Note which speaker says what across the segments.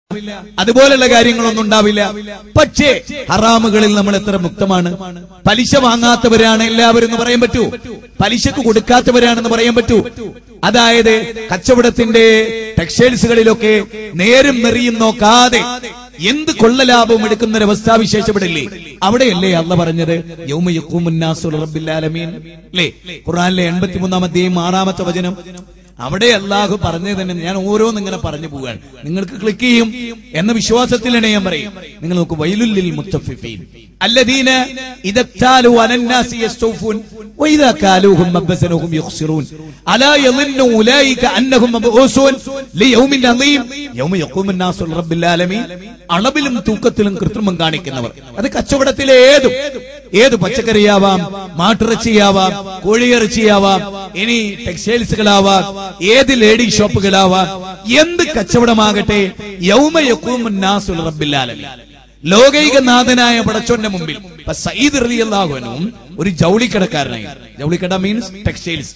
Speaker 1: അതുപോലുള്ള കാര്യങ്ങളൊന്നും ഉണ്ടാവില്ല പക്ഷേ ഹറാമുകളിൽ നമ്മൾ എത്ര മുക്തമാണ് പലിശ വാങ്ങാത്തവരാണ് എല്ലാവരും എന്ന് പറയാൻ പറ്റൂ പലിശക്ക് കൊടുക്കാത്തവരാണെന്ന് പറയാൻ പറ്റൂ അതായത് കച്ചവടത്തിന്റെ ടെക്സ്റ്റൈൽസുകളിലൊക്കെ നേരും നെറിയും നോക്കാതെ എന്ത് കൊള്ളലാഭവും എടുക്കുന്ന ഒരു അവസ്ഥാവിശേഷം ഇവിടെ ഇല്ലേ അവിടെയല്ലേ അല്ല പറഞ്ഞത് യൗമ യഖൂമുന്നാസു റബ്ബിൽ അല്ലേ ഖുർആനിലെ എൺപത്തിമൂന്നാം അധ്യായം ആറാമത്തെ വചനം അവിടെ അള്ളാഹു പറഞ്ഞത് തന്നെ ഞാൻ ഓരോന്ന് ഇങ്ങനെ പറഞ്ഞു പോവുകയാണ് നിങ്ങൾക്ക് ക്ലിക്ക് ചെയ്യും എന്ന വിശ്വാസത്തിൽ തന്നെ ഞാൻ പറയും നിങ്ങൾ നോക്ക് വൈലുല്ലിൽ മുത്തഫിഫീൻ അല്ലദീന ഇദക്താലു അനന്നാസി യസ്തൗഫൂൻ വഇദാ കാലൂഹും മബ്സനഹും യുഖ്സിറൂൻ അലാ യظن ഉലൈക അന്നഹും മബ്ഊസൂൻ ലിയൗമിൻ അളീം യൗമ യഖൂമുൻ നാസു റബ്ബിൽ ആലമീൻ അളവിലും തൂക്കത്തിലും കൃത്രിമം കാണിക്കുന്നവർ അത് കച്ചവടത്തിലെ ഏതും ഏത് പച്ചക്കറിയാവാം മാട്ടിറച്ചിയാവാം കോഴിയിറച്ചിയാവാം ഇനി ടെക്സ്റ്റൈൽസുകളാവാം ഏത് ലേഡി ഷോപ്പുകളാവാം എന്ത് കച്ചവടമാകട്ടെ യൗമയക്കൂമുൻ നാസുൽ റബ്ബിൽ ആലമീൻ ലോകൈകനാഥനായ പടച്ചോന്റെ മുമ്പിൽ ഇപ്പൊ സയ്യിദ് റളിയല്ലാഹു അൻഹും ഒരു ജൗളിക്കടക്കാരനായി ജൗളിക്കട മീൻസ് ടെക്സ്റ്റൈൽസ്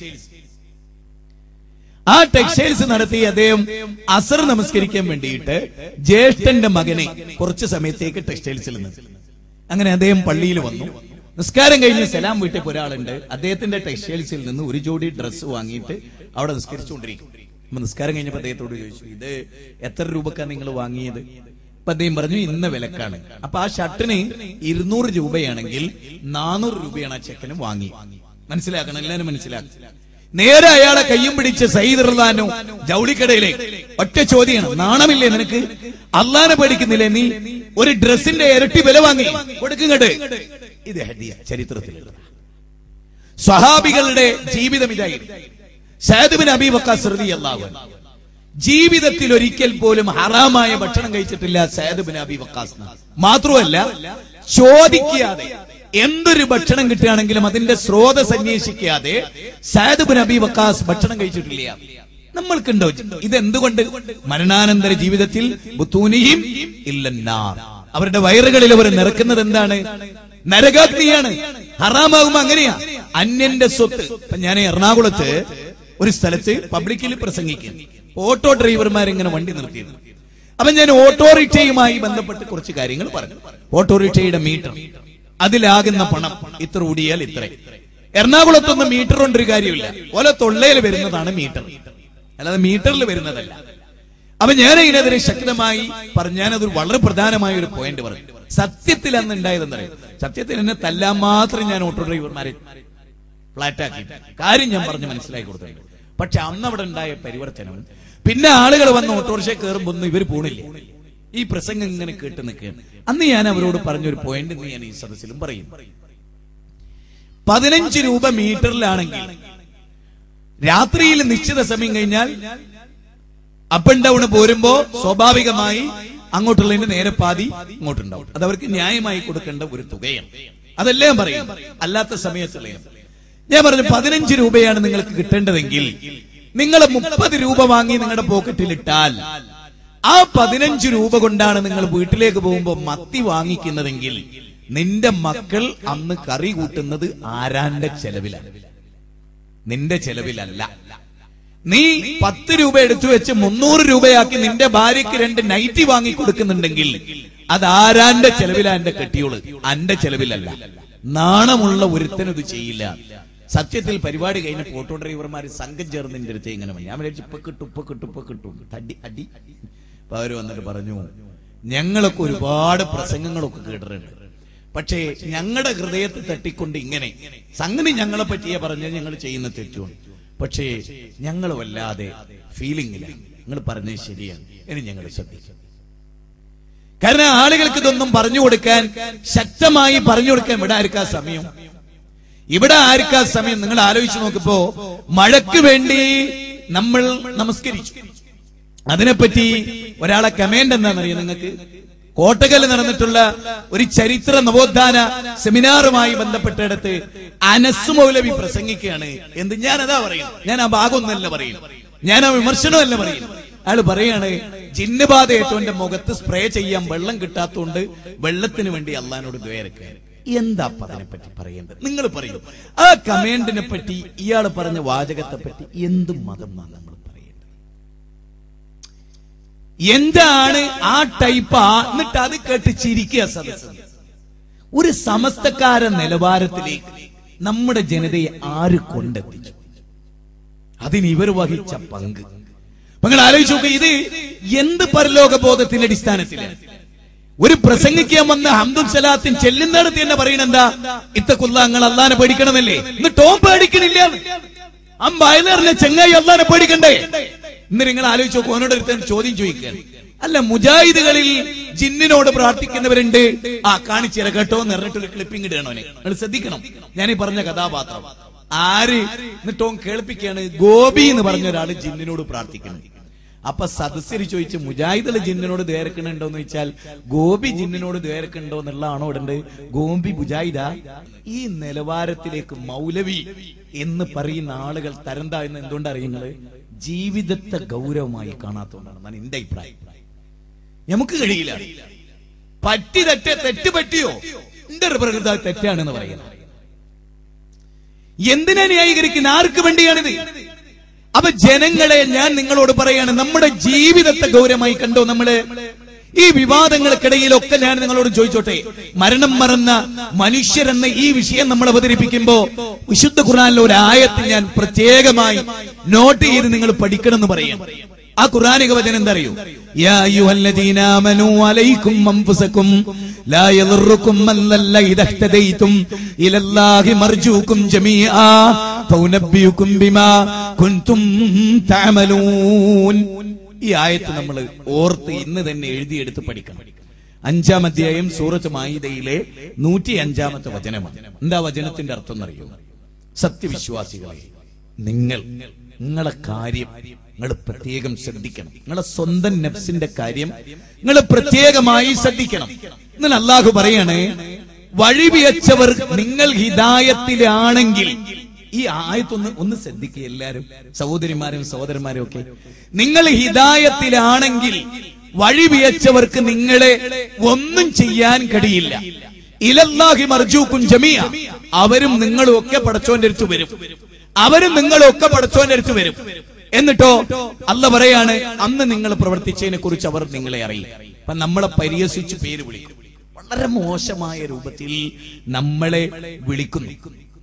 Speaker 1: ആ ടെക്സ്റ്റൈൽസ് നടത്തി അദ്ദേഹം അസർ നമസ്കരിക്കാൻ വേണ്ടിയിട്ട് ജ്യേഷ്ഠന്റെ മകനെ കുറച്ച് സമയത്തേക്ക് ടെക്സ്റ്റൈൽസിൽ നിന്ന് അങ്ങനെ അദ്ദേഹം പള്ളിയിൽ വന്നു നിസ്കാരം കഴിഞ്ഞ് സലാം വീട്ടിൽ ഒരാളുണ്ട് അദ്ദേഹത്തിന്റെ ടെക്സ്റ്റൈൽസിൽ നിന്ന് ഒരു ജോഡി ഡ്രസ്സ് വാങ്ങിയിട്ട് അവിടെ നിസ്കരിച്ചുകൊണ്ടിരിക്കും അപ്പൊ നിസ്കാരം കഴിഞ്ഞപ്പോ അദ്ദേഹത്തോട് ചോദിച്ചു ഇത് എത്ര രൂപക്കാണ് നിങ്ങൾ വാങ്ങിയത് അപ്പൊ അദ്ദേഹം പറഞ്ഞു ഇന്ന വിലക്കാണ് അപ്പൊ ആ ഷർട്ടിന് ഇരുന്നൂറ് രൂപയാണെങ്കിൽ നാനൂറ് രൂപയാണ് ആ ചെക്കന് വാങ്ങി മനസ്സിലാക്കണം എല്ലാവരും മനസ്സിലാക്കണം നേരെ അയാളെ കയ്യും പിടിച്ച് സയ്യിദ് റഹ്ലാനു ജൗളിക്കടയിലേക്ക് ഒറ്റ ചോദ്യമാണ് നാണമില്ലേ നിനക്ക് അള്ളാനെ പഠിക്കുന്നില്ലേ നീ ഒരു ഡ്രസ്സിന്റെ ഇരട്ടി വില വാങ്ങി കൊടുക്കുങ്ങട്ട് ഇത് ഹദീസ് ചരിത്രത്തിലുള്ള സ്വഹാബികളുടെ ജീവിതം ഇതായിരുന്നു സയദ് അബി വക്കാസ് റളിയല്ലാഹു അൻഹു ജീവിതത്തിൽ ഒരിക്കൽ പോലും ഹറാമായ ഭക്ഷണം കഴിച്ചിട്ടില്ല സയദ് ബിൻ അബി വക്കാസ് മാത്രമല്ല ചോദിക്കാതെ എന്തൊരു ഭക്ഷണം കിട്ടുകയാണെങ്കിലും അതിന്റെ സ്രോതസ് അന്വേഷിക്കാതെ സയദ് ബിൻ അബി വക്കാസ് ഭക്ഷണം കഴിച്ചിട്ടില്ല നമ്മൾക്കുണ്ടോ ഇതെന്തുകൊണ്ട് മരണാനന്തര ജീവിതത്തിൽ ബുത്തൂനിയും ഇല്ലെന്നാർ അവരുടെ വയറുകളിൽ അവർ നിറക്കുന്നത് എന്താണ് നരകാഗ്നിയാണ് ഹറാമാകുമ്പോ അങ്ങനെയാ അന്യന്റെ സ്വത്ത് ഇപ്പൊ ഞാൻ എറണാകുളത്ത് ഒരു സ്ഥലത്ത് പബ്ലിക്കിൽ പ്രസംഗിക്കുന്നു ഓട്ടോ ഡ്രൈവർമാർ ഇങ്ങനെ വണ്ടി നിർത്തിയിരുന്നു അപ്പൊ ഞാൻ ഓട്ടോറിക്ഷയുമായി ബന്ധപ്പെട്ട് കുറച്ച് കാര്യങ്ങൾ പറഞ്ഞു ഓട്ടോറിക്ഷയുടെ മീറ്റർ അതിലാകുന്ന പണം ഇത്ര ഓടിയാൽ ഇത്ര എറണാകുളത്തൊന്നും മീറ്റർ കൊണ്ടൊരു കാര്യമില്ല ഓല തൊള്ളയിൽ വരുന്നതാണ് മീറ്റർ അല്ലാതെ മീറ്ററിൽ വരുന്നതല്ല അപ്പൊ ഞാൻ ഇതിനെതിരെ ശക്തമായി പറഞ്ഞു ഞാനതൊരു വളരെ പ്രധാനമായ ഒരു പോയിന്റ് പറഞ്ഞു സത്യത്തിൽ അന്ന് ഉണ്ടായതെന്നറിയാം സത്യത്തിൽ എന്നെ തല്ലാൻ മാത്രം ഞാൻ ഓട്ടോ ഡ്രൈവർമാരെ ഫ്ലാറ്റാക്കി കാര്യം ഞാൻ പറഞ്ഞ് മനസ്സിലാക്കി കൊടുത്തിട്ടുണ്ട് പക്ഷെ അന്ന് അവിടെ ഉണ്ടായ പരിവർത്തനം പിന്നെ ആളുകൾ വന്ന് ഓട്ടോറിക്ഷ കയറുമ്പോ ഒന്നും ഇവർ പോണില്ല ഈ പ്രസംഗം ഇങ്ങനെ കേട്ട് നിൽക്കുകയാണ് അന്ന് ഞാൻ അവരോട് പറഞ്ഞൊരു പോയിന്റ് ഞാൻ ഈ സദസ്സിലും പറയും പതിനഞ്ച് രൂപ മീറ്ററിലാണെങ്കിൽ രാത്രിയിൽ നിശ്ചിത സമയം കഴിഞ്ഞാൽ അപ്പ് ആൻഡ് ഡൗൺ പോരുമ്പോ സ്വാഭാവികമായി അങ്ങോട്ടുള്ളതിന്റെ നേരെ പാതി ഇങ്ങോട്ടുണ്ടാവും അത് അവർക്ക് ന്യായമായി കൊടുക്കേണ്ട ഒരു തുകയാണ് അതല്ലേ ഞാൻ പറയും അല്ലാത്ത സമയത്തുള്ള ഞാൻ പറഞ്ഞു പതിനഞ്ച് രൂപയാണ് നിങ്ങൾക്ക് കിട്ടേണ്ടതെങ്കിൽ നിങ്ങൾ മുപ്പത് രൂപ വാങ്ങി നിങ്ങളുടെ പോക്കറ്റിൽ ഇട്ടാൽ ആ പതിനഞ്ച് രൂപ കൊണ്ടാണ് നിങ്ങൾ വീട്ടിലേക്ക് പോകുമ്പോൾ മത്തി വാങ്ങിക്കുന്നതെങ്കിൽ നിന്റെ മക്കൾ അന്ന് കറി കൂട്ടുന്നത് ആരാന്റെ ചെലവിലാണ് നിന്റെ ചെലവിലല്ല നീ പത്ത് രൂപ എടുത്തു വെച്ച് മുന്നൂറ് രൂപയാക്കി നിന്റെ ഭാര്യയ്ക്ക് രണ്ട് നൈറ്റി വാങ്ങി കൊടുക്കുന്നുണ്ടെങ്കിൽ അത് ആരാന്റെ ചെലവിലാ എന്റെ കെട്ടിയോള് അന്റെ ചെലവിലല്ല നാണമുള്ള ഒരുത്തനും ഇത് ചെയ്യില്ല സത്യത്തിൽ പരിപാടി കഴിഞ്ഞ ഓട്ടോ ഡ്രൈവർമാർ സംഘം ചേർന്ന് എന്റെ അടുത്ത് ഇങ്ങനെ വന്നു. ഞാൻ വിചാരിച്ചു ഇപ്പൊ കിട്ടും ഇപ്പൊ കിട്ടും ഇപ്പൊ കിട്ടും തടി അടി അപ്പൊ അവര് വന്നിട്ട് പറഞ്ഞു ഞങ്ങളൊക്കെ ഒരുപാട് പ്രസംഗങ്ങളൊക്കെ കേട്ടിട്ടുണ്ട് പക്ഷേ ഞങ്ങളുടെ ഹൃദയത്തെ തട്ടിക്കൊണ്ട് ഇങ്ങനെ സംഗതി ഞങ്ങളെ പറ്റിയേ പറഞ്ഞത് ഞങ്ങൾ ചെയ്യുന്ന തെറ്റുമാണ് പക്ഷേ ഞങ്ങൾ വല്ലാതെ ഫീലിംഗിലാണ് നിങ്ങൾ പറഞ്ഞത് ശരിയാണ് ഇനി ഞങ്ങൾ ശ്രദ്ധിക്കും കാരണം ആളുകൾക്ക് ഇതൊന്നും പറഞ്ഞു കൊടുക്കാൻ ശക്തമായി പറഞ്ഞു കൊടുക്കാൻ ഇവിടെ ആർക്കാ സമയം ഇവിടെ ആർക്കാ സമയം നിങ്ങൾ ആലോചിച്ച് നോക്കിപ്പോ മഴയ്ക്ക് വേണ്ടി നമ്മൾ നമസ്കരിച്ചു അതിനെപ്പറ്റി ഒരാളെ കമേന്റ് എന്താണെന്നറിയോ നിങ്ങൾക്ക് കോട്ടകൽ നടന്നിട്ടുള്ള ഒരു ചരിത്ര നവോത്ഥാന സെമിനാറുമായി ബന്ധപ്പെട്ടിടത്ത് അനസ് മൗലവി പ്രസംഗിക്കുകയാണ് എന്ത് ഞാൻ അതാ പറയുന്നു ഞാൻ ആ ഭാഗമൊന്നല്ല പറയുന്നു ഞാൻ ആ വിമർശനമല്ല പറയുന്നു അയാൾ പറയാണ് ജിന്നുബാധ ഏറ്റവന്റെ മുഖത്ത് സ്പ്രേ ചെയ്യാൻ വെള്ളം കിട്ടാത്തതുകൊണ്ട് വെള്ളത്തിന് വേണ്ടി അള്ളഹാനോട് ദ്വേരക്കുക എന്താ അപ്പൊ അതിനെപ്പറ്റി പറയേണ്ടത് നിങ്ങൾ പറയൂ ആ കമേന്റിനെ പറ്റി ഇയാൾ പറഞ്ഞ വാചകത്തെ പറ്റി എന്ത് മതമാണ് നമ്മൾ പറയേണ്ടത് എന്താണ് ആ ടൈപ്പ് എന്നിട്ട് അത് കേട്ട് ചിരിക്കുക സദസ്സ് ഒരു സമസ്തക്കാര നിലവാരത്തിലേക്ക് നമ്മുടെ ജനതയെ ആര് കൊണ്ടെത്തിച്ചു അതിന് ഇവർ വഹിച്ച പങ്ക് അപ്പൊ നിങ്ങൾ ആലോചിച്ച് നോക്കുക ഇത് എന്ത് പരലോക ബോധത്തിന്റെ അടിസ്ഥാനത്തിലാണ് ഒരു പ്രസംഗിക്കാൻ വന്ന ഹംദും സലാത്തും ചെല്ലുന്നിടത്ത് തന്നെ പറയണെന്താ ഇത്തക്കുള്ള നിങ്ങൾ അള്ളാനെ പേടിക്കണമെന്നല്ലേ എന്നിട്ടോ പേടിക്കണില്ല അമ്പായലറിനെ ചെങ്ങായി അള്ളാനെ പേടിക്കണ്ടേ ഇന്ന് നിങ്ങൾ ആലോചിച്ച് നോക്കും അവനോട് ഒരുത്തൻ ചോദ്യം ചോദിക്കുകയാണ് അല്ല മുജാഹിദുകളിൽ ജിന്നിനോട് പ്രാർത്ഥിക്കുന്നവരുണ്ട് ആ കാണിച്ചേര കേട്ടോ എന്ന് പറഞ്ഞിട്ടൊരു ക്ലിപ്പിംഗ് ഇടണോനെ നിങ്ങൾ ശ്രദ്ധിക്കണം ഞാൻ ഈ പറഞ്ഞ കഥാപാത്രം ആര് എന്നിട്ടോ കേൾപ്പിക്കുകയാണ് ഗോപി എന്ന് പറഞ്ഞ ഒരാള് ജിന്നിനോട് പ്രാർത്ഥിക്കണം അപ്പൊ സദസ്യര് ചോദിച്ചു മുജാഹിദുകൾ ജിന്നിനോട് ദ്വേരക്കണുണ്ടോ എന്ന് ചോദിച്ചാൽ ഗോപി ജിന്നിനോട് ദ്വേരക്കുണ്ടോ എന്നുള്ളതാണോ ഇവിടെ ഉണ്ട് ഗോപി മുജാഹിദ ഈ നിലവാരത്തിലേക്ക് മൗലവി എന്ന് പറയുന്ന ആളുകൾ തരം താഴ്ന്ന എന്തുകൊണ്ട് അറിയുന്നത് ജീവിതത്തെ ഗൗരവമായി കാണാത്തതുകൊണ്ടാണ് എന്നാണ് എന്റെ അഭിപ്രായം നമുക്ക് കഴിയില്ല പറ്റി തെറ്റ തെറ്റ് പറ്റിയോ എന്റെ ഒരു പ്രകൃതി അത് തെറ്റാണെന്ന് പറയുന്നത് എന്തിനാ ന്യായീകരിക്കുന്ന ആർക്ക് വേണ്ടിയാണിത് അപ്പൊ ജനങ്ങളെ ഞാൻ നിങ്ങളോട് പറയാണ് നമ്മുടെ ജീവിതത്തെ ഗൗരവമായി കണ്ടോ നമ്മള് ഈ വിവാദങ്ങൾക്കിടയിലൊക്കെ ഞാൻ നിങ്ങളോട് ചോദിച്ചോട്ടെ മരണം മറന്ന മനുഷ്യരെന്ന ഈ വിഷയം നമ്മൾ അവതരിപ്പിക്കുമ്പോ വിശുദ്ധ ഖുർആനിലെ ഒരു ആയത്ത് ഞാൻ പ്രത്യേകമായി നോട്ട് ചെയ്ത് നിങ്ങൾ പഠിക്കണം എന്ന് പറയാം ആ ഖുർആനിക വചനം എന്താ അറിയോ യാ അയ്യുഹല്ലദീന ആമനൂ അലൈക്കും അൻഫുസക്കും ലാ യദുറുക്കും മൻ ലല്ല ഇദാ ഇഹ്തദൈതും ഇലല്ലാഹി മർജൂക്കും ജമീആ ഫൗനബ്ബിയുക്കും ബിമാ കുൻതും തഅമലൂൻ ഈ ആയത്ത് നമ്മൾ ഓർത്ത് ഇന്ന് തന്നെ എഴുതിയെടുത്ത് പഠിക്കണം അഞ്ചാം അധ്യായം സൂറത്ത് മായിദയിലെ നൂറ്റി അഞ്ചാമത്തെ വചനമാണ് എന്താ വചനത്തിന്റെ അർത്ഥം എന്നറിയോ സത്യവിശ്വാസികളെ നിങ്ങൾ നിങ്ങളെ കാര്യം നിങ്ങൾ പ്രത്യേകം ശ്രദ്ധിക്കണം നിങ്ങളെ സ്വന്തം നഫ്സിന്റെ കാര്യം നിങ്ങൾ പ്രത്യേകമായി ശ്രദ്ധിക്കണം എന്നാൽ അള്ളാഹു പറയാണ് വഴിവിയച്ചവർ നിങ്ങൾ ഹിതായത്തിലാണെങ്കിൽ ഈ ആയത്തൊന്ന് ഒന്ന് ശ്രദ്ധിക്കുക എല്ലാരും സഹോദരിമാരും സഹോദരന്മാരും ഒക്കെ നിങ്ങൾ ഹിതായത്തിലാണെങ്കിൽ വഴിവിയച്ചവർക്ക് നിങ്ങളെ ഒന്നും ചെയ്യാൻ കഴിയില്ല ഇലല്ലാഹി മർജൂക്കും ജമിയ അവരും നിങ്ങളും ഒക്കെ പടച്ചോന്റെ അടുത്ത് വരും അവരും നിങ്ങളും ഒക്കെ പടച്ചോന്റെ അടുത്ത് വരും എന്നിട്ടോ അല്ല പറയാണ് അന്ന് നിങ്ങൾ പ്രവർത്തിച്ചതിനെ കുറിച്ച് അവർ നിങ്ങളെ അറിയും അപ്പൊ നമ്മളെ പരിഹസിച്ച് പേര് വിളിക്കും വളരെ മോശമായ രൂപത്തിൽ നമ്മളെ വിളിക്കുന്നു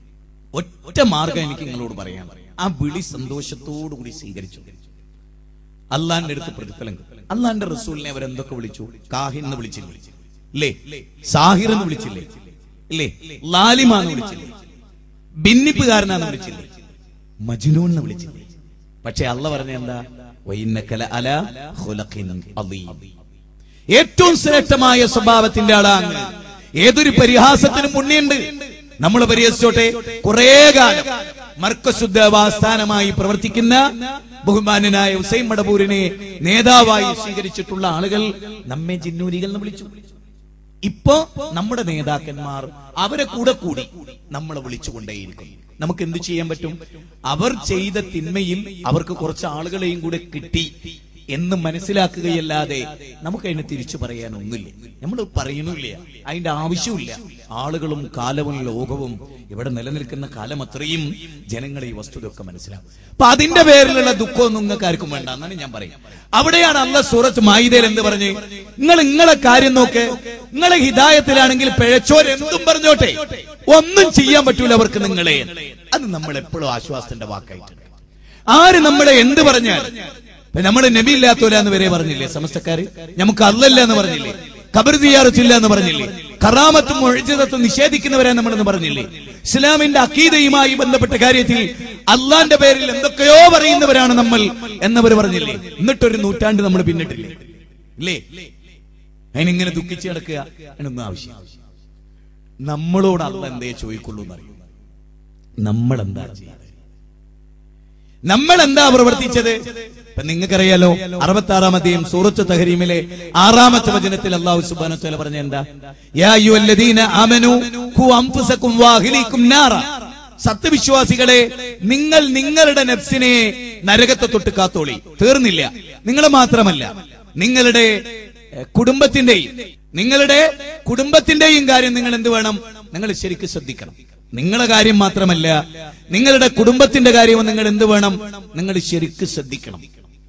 Speaker 1: ഒറ്റ മാർഗം എനിക്ക് നിങ്ങളോട് പറയാൻ ആ വിളി സന്തോഷത്തോടു കൂടി സ്വീകരിച്ചു അള്ളാന്റെ അടുത്ത് പ്രതിഫലം കിട്ടും. അള്ളാന്റെ റസൂലിനെ അവരെന്തൊക്കെ വിളിച്ചു കാഹിൻ എന്ന് വിളിച്ചില്ലേ ഇല്ലേ സാഹിർ എന്ന് വിളിച്ചില്ലേ ഇല്ലേ ലാലിമ എന്ന് വിളിച്ചില്ലേ ഭിന്നിപ്പുകാരനാന്ന് വിളിച്ചില്ലേ മജ്നൂൻ എന്ന് വിളിച്ചില്ലേ പക്ഷെ അള്ള പറഞ്ഞ എന്താ വൈന്നക്കല അല ഖുലഖിൻ അദീം. ഏറ്റവും ശ്രേഷ്ഠമായ സ്വഭാവത്തിന്റെ ആളാണ് ഏതൊരു പരിഹാസത്തിനും പുണ്യുണ്ട് നമ്മൾ പരിഹസിച്ചോട്ടെ കുറെ കാലം മർക്കശുദ്ധവാസ്ഥാനമായി പ്രവർത്തിക്കുന്ന ബഹുമാനനായ ഹുസൈൻ മടപൂരിനെ നേതാവായി സ്വീകരിച്ചിട്ടുള്ള ആളുകൾ നമ്മെ ജിന്നൂരികൾ എന്ന് വിളിച്ചു ഇപ്പോ നമ്മുടെ നേതാക്കന്മാർ അവരെ കൂടെ കൂടി നമ്മളെ വിളിച്ചുകൊണ്ടേയിരിക്കും നമുക്ക് എന്ത് ചെയ്യാൻ പറ്റും അവർ ചെയ്ത തിന്മയിൽ അവർക്ക് കുറച്ച് ആളുകളെയും കൂടെ കിട്ടി എന്ന് മനസ്സിലാക്കുകയല്ലാതെ നമുക്ക് അതിനെ തിരിച്ചു പറയാൻ ഒന്നുമില്ല നമ്മൾ പറയണില്ല അതിന്റെ ആവശ്യമില്ല ആളുകളും കാലവും ലോകവും ഇവിടെ നിലനിൽക്കുന്ന കാലം അത്രയും ജനങ്ങളെ ഈ വസ്തുതയൊക്കെ മനസ്സിലാവും അപ്പൊ അതിന്റെ പേരിലുള്ള ദുഃഖമൊന്നും നിങ്ങൾക്ക് ആർക്കും വേണ്ട എന്നാണ് ഞാൻ പറയും അവിടെയാണ് അല്ല സൂറത്ത് മായിതയിൽ എന്ത് പറഞ്ഞ് നിങ്ങൾ നിങ്ങളെ കാര്യം നോക്ക് നിങ്ങളെ ഹിതായത്തിലാണെങ്കിൽ പിഴച്ചോരെന്തും പറഞ്ഞോട്ടെ ഒന്നും ചെയ്യാൻ പറ്റൂല അവർക്ക് നിങ്ങളെ അത് നമ്മൾ എപ്പോഴും ആശ്വാസത്തിന്റെ വാക്കായിട്ട് ആര് നമ്മളെ എന്ത് പറഞ്ഞാൽ ഇപ്പൊ നമ്മള് നബി ഇല്ലാത്തോല എന്ന് വരെ പറഞ്ഞില്ലേ സമസ്തക്കാര് നമുക്ക് അല്ലല്ല എന്ന് പറഞ്ഞില്ലേ കബർ ദിയാറത്തില്ല എന്ന് പറഞ്ഞില്ലേ കറാമത്തും ഒഴിച്ചതത്വം നിഷേധിക്കുന്നവരെ നമ്മളെന്ന് പറഞ്ഞില്ലേ ഇസ്ലാമിന്റെ അക്കീതയുമായി ബന്ധപ്പെട്ട കാര്യത്തിൽ അള്ളാന്റെ പേരിൽ എന്തൊക്കെയോ പറയുന്നവരാണ് നമ്മൾ എന്നവർ പറഞ്ഞില്ലേ എന്നിട്ടൊരു നൂറ്റാണ്ട് നമ്മൾ പിന്നിട്ടില്ലേ ഇല്ലേ അതിനിങ്ങനെ ദുഃഖിച്ച് കിടക്കുക അതിനൊന്നും ആവശ്യം നമ്മളോട് അല്ല എന്തേ ചോദിക്കുള്ളൂ എന്നറിയൂ നമ്മൾ എന്താ ചെയ്യുന്നത് നമ്മൾ എന്താ പ്രവർത്തിച്ചത് ഇപ്പൊ നിങ്ങൾക്കറിയാലോ അറുപത്തി ആറാമത്തെയും സൂറത്ത് തഹരീമിലെ ആറാമത്തെ വചനത്തിൽ അള്ളാഹു സുബാന പറഞ്ഞ എന്താ യാ അയ്യുഹല്ലദീന ആമനു ഖു അൻഫുസകും വാഹിലീകും നാറ സത്യവിശ്വാസികളെ നിങ്ങൾ നിങ്ങളുടെ നഫ്സിനെ നരകത്തെ തൊട്ട് കാത്തോളി തീർന്നില്ല നിങ്ങൾ മാത്രമല്ല നിങ്ങളുടെ എഹ്, കുടുംബത്തിന്റെയും നിങ്ങളുടെ കുടുംബത്തിന്റെയും കാര്യം നിങ്ങൾ എന്ത് വേണം നിങ്ങൾ ശരിക്കും ശ്രദ്ധിക്കണം നിങ്ങളുടെ കാര്യം മാത്രമല്ല നിങ്ങളുടെ കുടുംബത്തിന്റെ കാര്യവും നിങ്ങൾ എന്ത് വേണം നിങ്ങൾ ശരിക്കും ശ്രദ്ധിക്കണം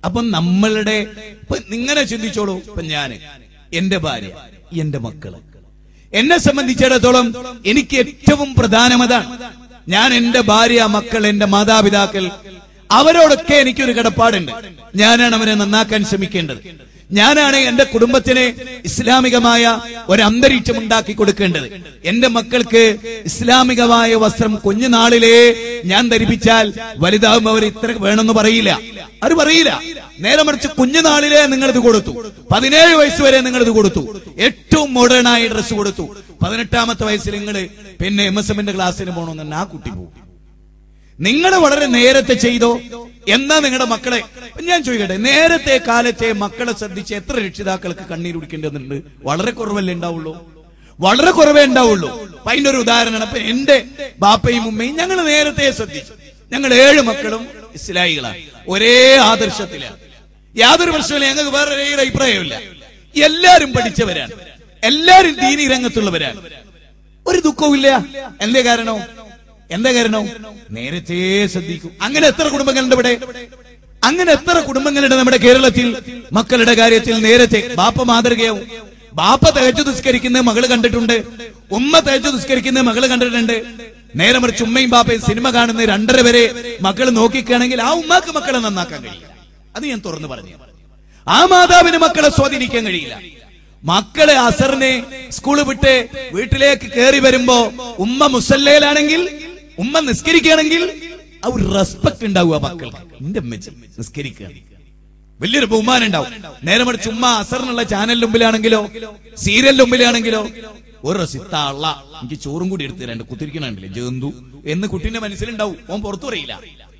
Speaker 1: അപ്പൊ നമ്മളുടെ ഇപ്പൊ നിങ്ങനെ ചിന്തിച്ചോളൂ ഇപ്പൊ ഞാന് എന്റെ ഭാര്യ എന്റെ മക്കള് എന്നെ സംബന്ധിച്ചിടത്തോളം എനിക്ക് ഏറ്റവും പ്രധാനമതാണ് ഞാൻ എന്റെ ഭാര്യ മക്കൾ എന്റെ മാതാപിതാക്കൾ അവരോടൊക്കെ എനിക്കൊരു കടപ്പാടുണ്ട് ഞാനാണ് അവരെ നന്നാക്കാൻ ശ്രമിക്കേണ്ടത് ഞാനാണ് എന്റെ കുടുംബത്തിന് ഇസ്ലാമികമായ ഒരു അന്തരീക്ഷം ഉണ്ടാക്കി കൊടുക്കേണ്ടത് എന്റെ മക്കൾക്ക് ഇസ്ലാമികമായ വസ്ത്രം കുഞ്ഞുനാളിലേ ഞാൻ ധരിപ്പിച്ചാൽ വലുതാകുമ്പോൾ അവർ ഇത്ര വേണമെന്ന് പറയില്ല അത് പറയില്ല നേരെ മറിച്ച് കുഞ്ഞുനാളിലേ നിങ്ങളിത് കൊടുത്തു പതിനേഴ് വയസ്സ് വരെ നിങ്ങളിത് കൊടുത്തു ഏറ്റവും മോഡേൺ ആയ ഡ്രസ്സ് കൊടുത്തു പതിനെട്ടാമത്തെ വയസ്സിൽ നിങ്ങൾ പിന്നെ എം എസ് എമ്മിന്റെ ക്ലാസ്സിന് പോകണമെന്ന് ആ കുട്ടി പോകും നിങ്ങൾ വളരെ നേരത്തെ ചെയ്തോ എന്നാ നിങ്ങളുടെ മക്കളെ ഞാൻ ചോദിക്കട്ടെ നേരത്തെ കാലത്തെ മക്കളെ ശ്രദ്ധിച്ച് എത്ര രക്ഷിതാക്കൾക്ക് കണ്ണീർ കുടിക്കേണ്ടതുണ്ട് വളരെ കുറവല്ലേ ഉണ്ടാവുള്ളൂ വളരെ കുറവേ ഉണ്ടാവുള്ളൂ അപ്പൊ അതിന്റെ ഒരു ഉദാഹരണമാണ് അപ്പൊ എന്റെ ബാപ്പയും ഉമ്മയും ഞങ്ങൾ നേരത്തെ ശ്രദ്ധിച്ചു ഞങ്ങൾ ഏഴ് മക്കളും ഇസ്ലായികളാണ് ഒരേ ആദർശത്തിലാണ് യാതൊരു പ്രശ്നമില്ല ഞങ്ങൾക്ക് വേറെ ഒരു അഭിപ്രായമില്ല എല്ലാരും പഠിച്ചവരാണ് എല്ലാരും ദീനി രംഗത്തുള്ളവരാണ് ഒരു ദുഃഖവും ഇല്ല എന്തേ കാരണോ എന്താ കാരണോ നേരത്തെ ശ്രദ്ധിക്കും അങ്ങനെ എത്ര കുടുംബങ്ങളുണ്ട് ഇവിടെ അങ്ങനെ എത്ര കുടുംബങ്ങളുണ്ട് നമ്മുടെ കേരളത്തിൽ മക്കളുടെ കാര്യത്തിൽ നേരത്തെ ബാപ്പ മാതൃകയാവും ബാപ്പ തേച്ചു നിസ്കരിക്കുന്ന മകള് കണ്ടിട്ടുണ്ട് ഉമ്മ തേച്ചു നിസ്കരിക്കുന്ന മകള് കണ്ടിട്ടുണ്ട് നേരെ മറിച്ച് ഉമ്മയും ബാപ്പയും സിനിമ കാണുന്ന രണ്ടര വരെ മക്കൾ നോക്കിക്കുകയാണെങ്കിൽ ആ ഉമ്മാക്ക് മക്കളെ നന്നാക്കാൻ കഴിയില്ല അത് ഞാൻ തുറന്നു പറഞ്ഞു ആ മാതാവിന് മക്കളെ സ്വാധീനിക്കാൻ കഴിയില്ല മക്കളെ അസറിനെ സ്കൂള് വിട്ട് വീട്ടിലേക്ക് കയറി വരുമ്പോ ഉമ്മ മുസല്ലയിലാണെങ്കിൽ ഉമ്മ നിസ്കരിക്കുകയാണെങ്കിൽ ആ ഒരു റെസ്പെക്ട് ഉണ്ടാവുക മക്കൾക്ക് എന്റെ അമ്മച്ചി നിസ്കരിക്കുകയാണ് വലിയൊരു ബഹുമാനം ഉണ്ടാവും നേരെ മറിച്ച് ഉമ്മ അസറിനുള്ള ചാനലിന്റെ മുമ്പിലാണെങ്കിലോ സീരിയലിന്റെ മുമ്പിലാണെങ്കിലോ ഒരു സിത്താള്ള എനിക്ക് ചോറും കൂടി എടുത്ത് രണ്ട് കുത്തിരിക്കണുണ്ടല്ലേ ജന്തു എന്ന് കുട്ടീന്റെ മനസ്സിലുണ്ടാവും ഓൻ പുറത്തു പറയില്ല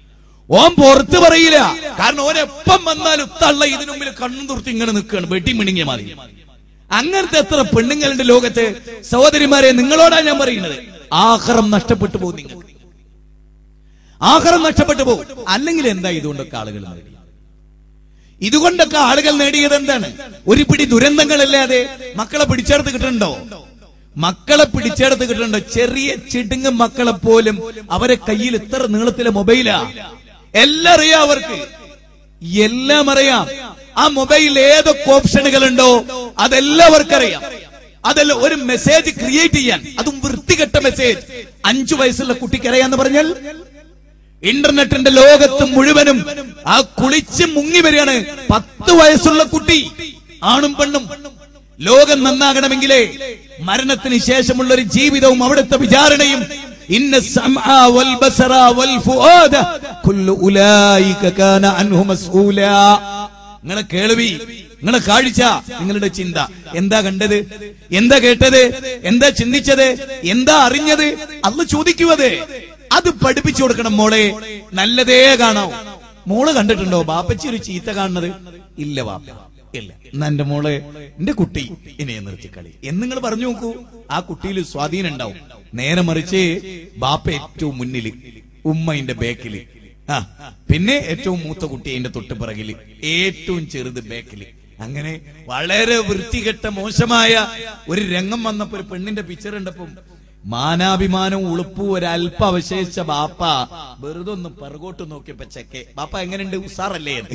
Speaker 1: ഓൻ പുറത്ത് പറയില്ല കാരണം ഓൻ എപ്പം വന്നാലും തള്ള ഇതിനു മുമ്പിൽ കണ്ണും തുറത്ത് ഇങ്ങനെ നിൽക്കുകയാണ് വെട്ടി മിണിങ്ങിയ മാതിരി അങ്ങനത്തെ എത്ര പെണ്ണുങ്ങളുണ്ട് ലോകത്ത് സഹോദരിമാരെ നിങ്ങളോടാ ഞാൻ പറയുന്നത് ആഹാരം നഷ്ടപ്പെട്ടു പോകും നിങ്ങൾക്ക് ആഹാരം നഷ്ടപ്പെട്ടു പോകും അല്ലെങ്കിൽ എന്താ ഇതുകൊണ്ടൊക്കെ ആളുകൾ നേടി ഇതുകൊണ്ടൊക്കെ ആളുകൾ നേടിയത് എന്താണ് ഒരു പിടി ദുരന്തങ്ങളല്ലാതെ മക്കളെ പിടിച്ചെടുത്ത് കിട്ടുന്നുണ്ടോ മക്കളെ പിടിച്ചെടുത്ത് കിട്ടുന്നുണ്ടോ ചെറിയ ചിടുങ്ങ് മക്കളെ പോലും അവരെ കയ്യിൽ ഇത്ര നീളത്തിലെ മൊബൈലാ എല്ലാം അറിയാം അവർക്ക് എല്ലാം അറിയാം ആ മൊബൈലിൽ ഏതൊക്കെ ഓപ്ഷനുകൾ ഉണ്ടോ അതെല്ലാം അവർക്കറിയാം അതല്ല ഒരു മെസ്സേജ് ക്രിയേറ്റ് ചെയ്യാൻ അതും വൃത്തികെട്ട മെസ്സേജ് അഞ്ചു വയസ്സുള്ള കുട്ടിക്ക് അറിയാന്ന് പറഞ്ഞാൽ ഇന്റർനെറ്റിന്റെ ലോകത്ത് മുഴുവനും ആ കുളിച്ച് മുങ്ങി വരികയാണ് പത്ത് വയസ്സുള്ള കുട്ടി ആണും പെണ്ണും ലോകം നന്നാകണമെങ്കിലേ മരണത്തിന് ശേഷമുള്ള ഒരു ജീവിതവും അവിടുത്തെ വിചാരണയും ഇന്ന സമഅ വൽ ബസറ വൽ ഫുആദ കുല്ലു ഉലൈക കാന അൻഹു മസ്ഊലാ നിങ്ങളെ കേൾവി നിങ്ങളെ കാഴ്ച നിങ്ങളുടെ ചിന്ത എന്താ കണ്ടത് എന്താ കേട്ടത് എന്താ ചിന്തിച്ചത് എന്താ അറിഞ്ഞത് അന്ന് ചോദിക്കുവത് അത് പഠിപ്പിച്ചു കൊടുക്കണം മോളെ നല്ലതേ കാണാവൂ മോള് കണ്ടിട്ടുണ്ടോ ബാപ്പച്ചി ഒരു ചീത്ത കാണുന്നത് ഇല്ല ബാപ്പ ഇല്ല എന്നാ എന്റെ മോളെ എന്റെ കുട്ടി ഇനി നിർത്തി കളി എന്ന് നിങ്ങൾ പറഞ്ഞു നോക്കൂ ആ കുട്ടിയിൽ സ്വാധീനം ഉണ്ടാവും നേരെ മറിച്ച് ബാപ്പ ഏറ്റവും മുന്നില് ഉമ്മ അതിന്റെ ബാക്കില് ആ പിന്നെ ഏറ്റവും മൂത്ത കുട്ടി അതിന്റെ തൊട്ട് പിറകില് ഏറ്റവും ചെറുത് ബാക്കില് അങ്ങനെ വളരെ വൃത്തികെട്ട മോശമായ ഒരു രംഗം വന്നപ്പോ ഒരു പെണ്ണിന്റെ പിക്ചർ ഉണ്ടപ്പം മാനാഭിമാനവും ഉളുപ്പും ഒരല്പം അവശേഷിച്ച ബാപ്പ വെറുതെ ഒന്ന് പിറകോട്ട് നോക്കിയപ്പോ ചെക്കെ ബാപ്പ എങ്ങനെയുണ്ട് ഉസാറല്ലേ എന്ന്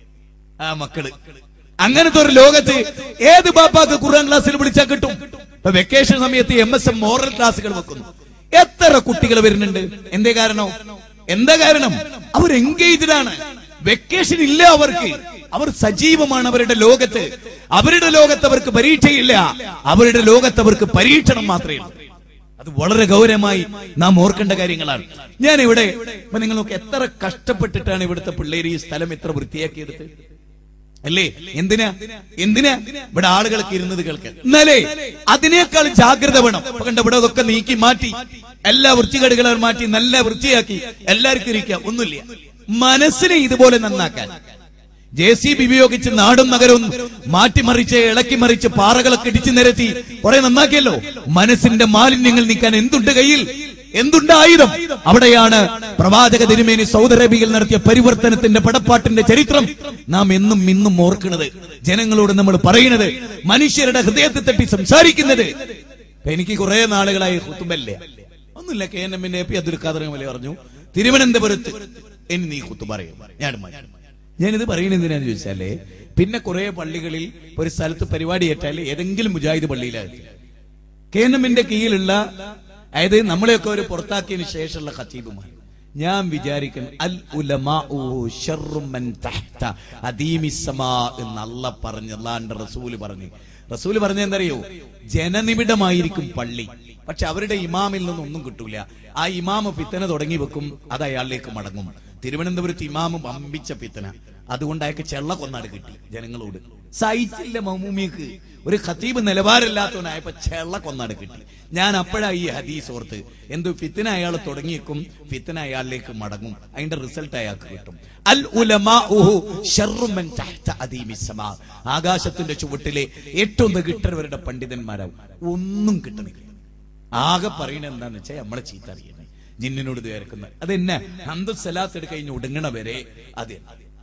Speaker 1: ആ മക്കള് അങ്ങനത്തെ ഒരു ലോകത്ത് ഏത് ബാപ്പാക്ക് ഖുർആൻ ക്ലാസ്സിൽ വിളിച്ചാൽ കിട്ടും ഇപ്പൊ വെക്കേഷൻ സമയത്ത് എം എസ് എം മോറൽ ക്ലാസ്സുകൾ വെക്കുന്നു എത്ര കുട്ടികൾ വരുന്നുണ്ട് എന്തേ കാരണം എന്താ കാരണം അവർ എൻഗേജ്ഡ് ആണ് വെക്കേഷൻ ഇല്ല അവർക്ക് അവർ സജീവമാണ് അവരുടെ ലോകത്ത് അവരുടെ ലോകത്ത് അവർക്ക് പരീക്ഷയില്ല അവരുടെ ലോകത്ത് അവർക്ക് പരീക്ഷണം മാത്രമേ ഉള്ളൂ അത് വളരെ ഗൗരവമായി നാം ഓർക്കേണ്ട കാര്യങ്ങളാണ് ഞാൻ ഇവിടെ ഇപ്പൊ നിങ്ങൾ നോക്ക് എത്ര കഷ്ടപ്പെട്ടിട്ടാണ് ഇവിടുത്തെ പിള്ളേര് ഈ സ്ഥലം എത്ര വൃത്തിയാക്കിയെടുത്ത് അല്ലേ എന്തിനാ എന്തിനാ ഇവിടെ ആളുകൾക്ക് ഇരുന്നത് കേൾക്കാൻ എന്നാലേ അതിനേക്കാൾ ജാഗ്രത വേണം ഇപ്പൊ കണ്ട ഇവിടെ അതൊക്കെ നീക്കി മാറ്റി എല്ലാ വൃത്തികേടുകളും മാറ്റി നല്ല വൃത്തിയാക്കി എല്ലാവർക്കും ഇരിക്കാം ഒന്നുമില്ല മനസ്സിനെ ഇതുപോലെ നന്നാക്കാൻ ജെ സി ബി ഉപയോഗിച്ച് നാടും നഗരവും മാറ്റിമറിച്ച് ഇളക്കി മറിച്ച് പാറകളൊക്കെ ഇടിച്ചു നിരത്തി കുറെ നന്നാക്കിയല്ലോ മനസ്സിന്റെ മാലിന്യങ്ങൾ നീക്കാൻ എന്തുണ്ട് കയ്യിൽ എന്തുണ്ട് ആയുധം അവിടെയാണ് പ്രവാചക തിരുമേനി സൗദി അറേബ്യയിൽ നടത്തിയ പരിവർത്തനത്തിന്റെ പടപ്പാട്ടിന്റെ ചരിത്രം നാം എന്നും ഇന്നും ഓർക്കുന്നത് ജനങ്ങളോട് നമ്മൾ പറയുന്നത് മനുഷ്യരുടെ ഹൃദയത്തെ തട്ടി സംസാരിക്കുന്നത് ഇപ്പൊ എനിക്ക് കുറെ നാളുകളായി കുത്തുബല്ലേ ഒന്നുമില്ല കെ എൻ എമ്മിന്റെ പി അബ്ദുൽ ഖാദർ വലിയ പറഞ്ഞു തിരുവനന്തപുരത്ത് ഇനി നീ കുത്തു പറയും ഞാൻ മാറ്റി. ഞാനിത് പറയുന്നത് എന്തിനാന്ന് ചോദിച്ചാല് പിന്നെ കുറെ പള്ളികളിൽ ഒരു സ്ഥലത്ത് പരിപാടി ഏറ്റാൽ ഏതെങ്കിലും മുജാഹിദ് പള്ളിയിലാകും കെ എൻ എമ്മിന്റെ കീഴിലുള്ള അതായത് നമ്മളെയൊക്കെ ഒരു പുറത്താക്കിയതിന് ശേഷമുള്ള ഖത്തീബുമാർ ഞാൻ വിചാരിക്കുന്നു അൽ ഉലമാഉ ശർറും മൻ തഹ്ത അദീമിസ്സമാ എന്ന് അല്ല പറഞ്ഞു അല്ലാണ്ട് റസൂല് പറഞ്ഞു റസൂല് പറഞ്ഞ എന്തറിയോ ജനനിബിഡമായിരിക്കും പള്ളി പക്ഷെ അവരുടെ ഇമാമിൽ നിന്നും ഒന്നും കിട്ടൂല ആ ഇമാമ് ഫിത്തന തുടങ്ങി വെക്കും അത് അയാളിലേക്ക് മടങ്ങും തിരുവനന്തപുരത്ത് ഇമാമ് വമ്പിച്ച ഫിത്തന അതുകൊണ്ട് അയാൾക്ക് ചെള്ള കൊന്നാട് കിട്ടി ജനങ്ങളോട് സഹിച്ചില്ല മമ്മൂമിക്ക് ഒരു ഖത്തീബ് നിലവാരമില്ലാത്തവനായപ്പോ ചെള്ള കൊന്നാട് കിട്ടി ഞാൻ അപ്പോഴാ ഈ ഹദീസ് ഓർത്ത് എന്തു ഫിത്തിന അയാൾ തുടങ്ങിയേക്കും ഫിത്തിന അയാളിലേക്ക് മടങ്ങും അതിന്റെ റിസൾട്ട് അയാൾക്ക് കിട്ടും അൽ ഉലമാഉഹു ശർറും മൻ തഹ്ത അദീമിസ് സമാ. ആകാശത്തിന്റെ ചുവട്ടിലെ ഏറ്റവും കിട്ടവരുടെ പണ്ഡിതന്മാരാവും ഒന്നും കിട്ടുന്നില്ല ആകെ പറയണ എന്താന്ന് വെച്ചാൽ നമ്മളെ ചീത്ത അറിയണേ ജിന്നിനോട് ചേർക്കുന്നത് അതെന്നെ ഹന്തു സലാത്ത് എടുത്ത് കഴിഞ്ഞ് ഒടുങ്ങണ വരെ അത്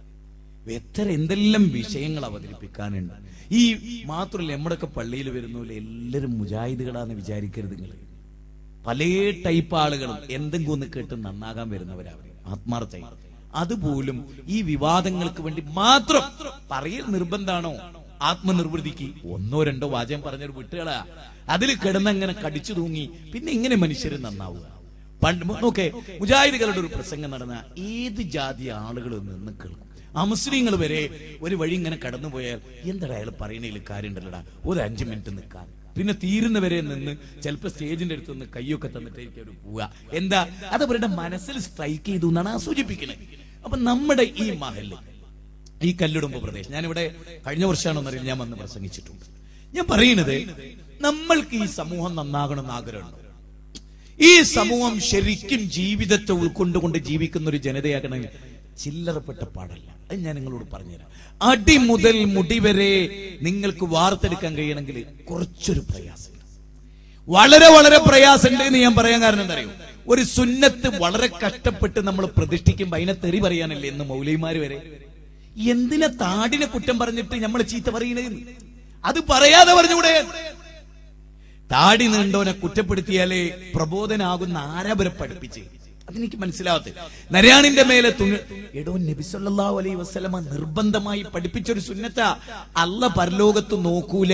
Speaker 1: എത്ര എന്തെല്ലാം വിഷയങ്ങൾ അവതരിപ്പിക്കാനുണ്ട് ഈ മാത്രമല്ല നമ്മുടെയൊക്കെ പള്ളിയിൽ വരുന്നപോലെ എല്ലാവരും മുജാഹിദുകളാന്ന് വിചാരിക്കരുത് നിങ്ങൾ പല ടൈപ്പ് ആളുകളും എന്തെങ്കിലും ഒന്ന് കേട്ട് നന്നാകാൻ വരുന്നവരവർ ആത്മാർത്ഥമായി അതുപോലും ഈ വിവാദങ്ങൾക്ക് വേണ്ടി മാത്രം പറയൽ നിർബന്ധാണോ ആത്മനിർവൃതിക്ക് ഒന്നോ രണ്ടോ വാചകം പറഞ്ഞൊരു വിട്ടുകളാ അതിൽ കിടന്നങ്ങനെ കടിച്ചു തൂങ്ങി പിന്നെ ഇങ്ങനെ മനുഷ്യർ നന്നാവുക പണ്ട് നോക്കേ മുജാഹിദുകളുടെ ഒരു പ്രസംഗം നടന്ന ഏത് ജാതി ആളുകൾ നിന്ന് കേൾക്കും അമുസ്ലിങ്ങൾ വരെ ഒരു വഴി ഇങ്ങനെ കടന്നുപോയാൽ എന്താ അയാൾ പറയണതിൽ കാര്യമുണ്ടല്ലടാ ഒരു അഞ്ചു മിനിറ്റ് നിൽക്കാൻ പിന്നെ തീരുന്നവരെ നിന്ന് ചിലപ്പോ സ്റ്റേജിന്റെ അടുത്ത് നിന്ന് കൈയൊക്കെ തന്നിട്ടായിരിക്കും അവർ പോവുക എന്താ അത് അവരുടെ മനസ്സിൽ സ്ട്രൈക്ക് ചെയ്തു എന്നാണ് ആ സൂചിപ്പിക്കുന്നത് അപ്പൊ നമ്മുടെ ഈ മഹല് ഈ കല്ലിടുമ്പോ പ്രദേശം ഞാനിവിടെ കഴിഞ്ഞ വർഷമാണെന്നറിയില്ല ഞാൻ വന്ന് പ്രസംഗിച്ചിട്ടുണ്ട് ഞാൻ പറയുന്നത് നമ്മൾക്ക് ഈ സമൂഹം നന്നാകണമെന്ന് ആഗ്രഹമുണ്ടോ ഈ സമൂഹം ശരിക്കും ജീവിതത്തെ ഉൾക്കൊണ്ടുകൊണ്ട് ജീവിക്കുന്ന ഒരു ജനതയാകണമെങ്കിൽ ചില്ലറപ്പെട്ട പാടല്ല അത് ഞാൻ നിങ്ങളോട് പറഞ്ഞുതരാം അടി മുതൽ മുടി വരെ നിങ്ങൾക്ക് വാർത്തെടുക്കാൻ കഴിയണമെങ്കിൽ കുറച്ചൊരു പ്രയാസം വളരെ വളരെ പ്രയാസമുണ്ട് എന്ന് ഞാൻ പറയാൻ കാരണം എന്താ അറിയോ ഒരു സുന്നത്ത് വളരെ കഷ്ടപ്പെട്ട് നമ്മൾ പ്രതിഷ്ഠിക്കുമ്പോ അതിനെ തെറി പറയാനല്ലേ എന്ന് മൗലൈമാര് വരെ എന്തിനാ താടിനെ കുറ്റം പറഞ്ഞിട്ട് നമ്മൾ ചീത്ത പറയണേന്ന് അത് പറയാതെ പറഞ്ഞൂടെ താടി നീണ്ടോനെ കുറ്റപ്പെടുത്തിയാലേ പ്രബോധനാകുന്ന ആരാപരെ പഠിപ്പിച്ച് അതെനിക്ക് മനസ്സിലാവത്ത് നരയാണിന്റെ മേലെ തുണി എടോ നബി സല്ലല്ലാഹു അലൈഹി വസല്ലമ നിർബന്ധമായി പഠിപ്പിച്ചൊരു സുന്നത്ത അല്ല പരലോകത്ത് നോക്കൂല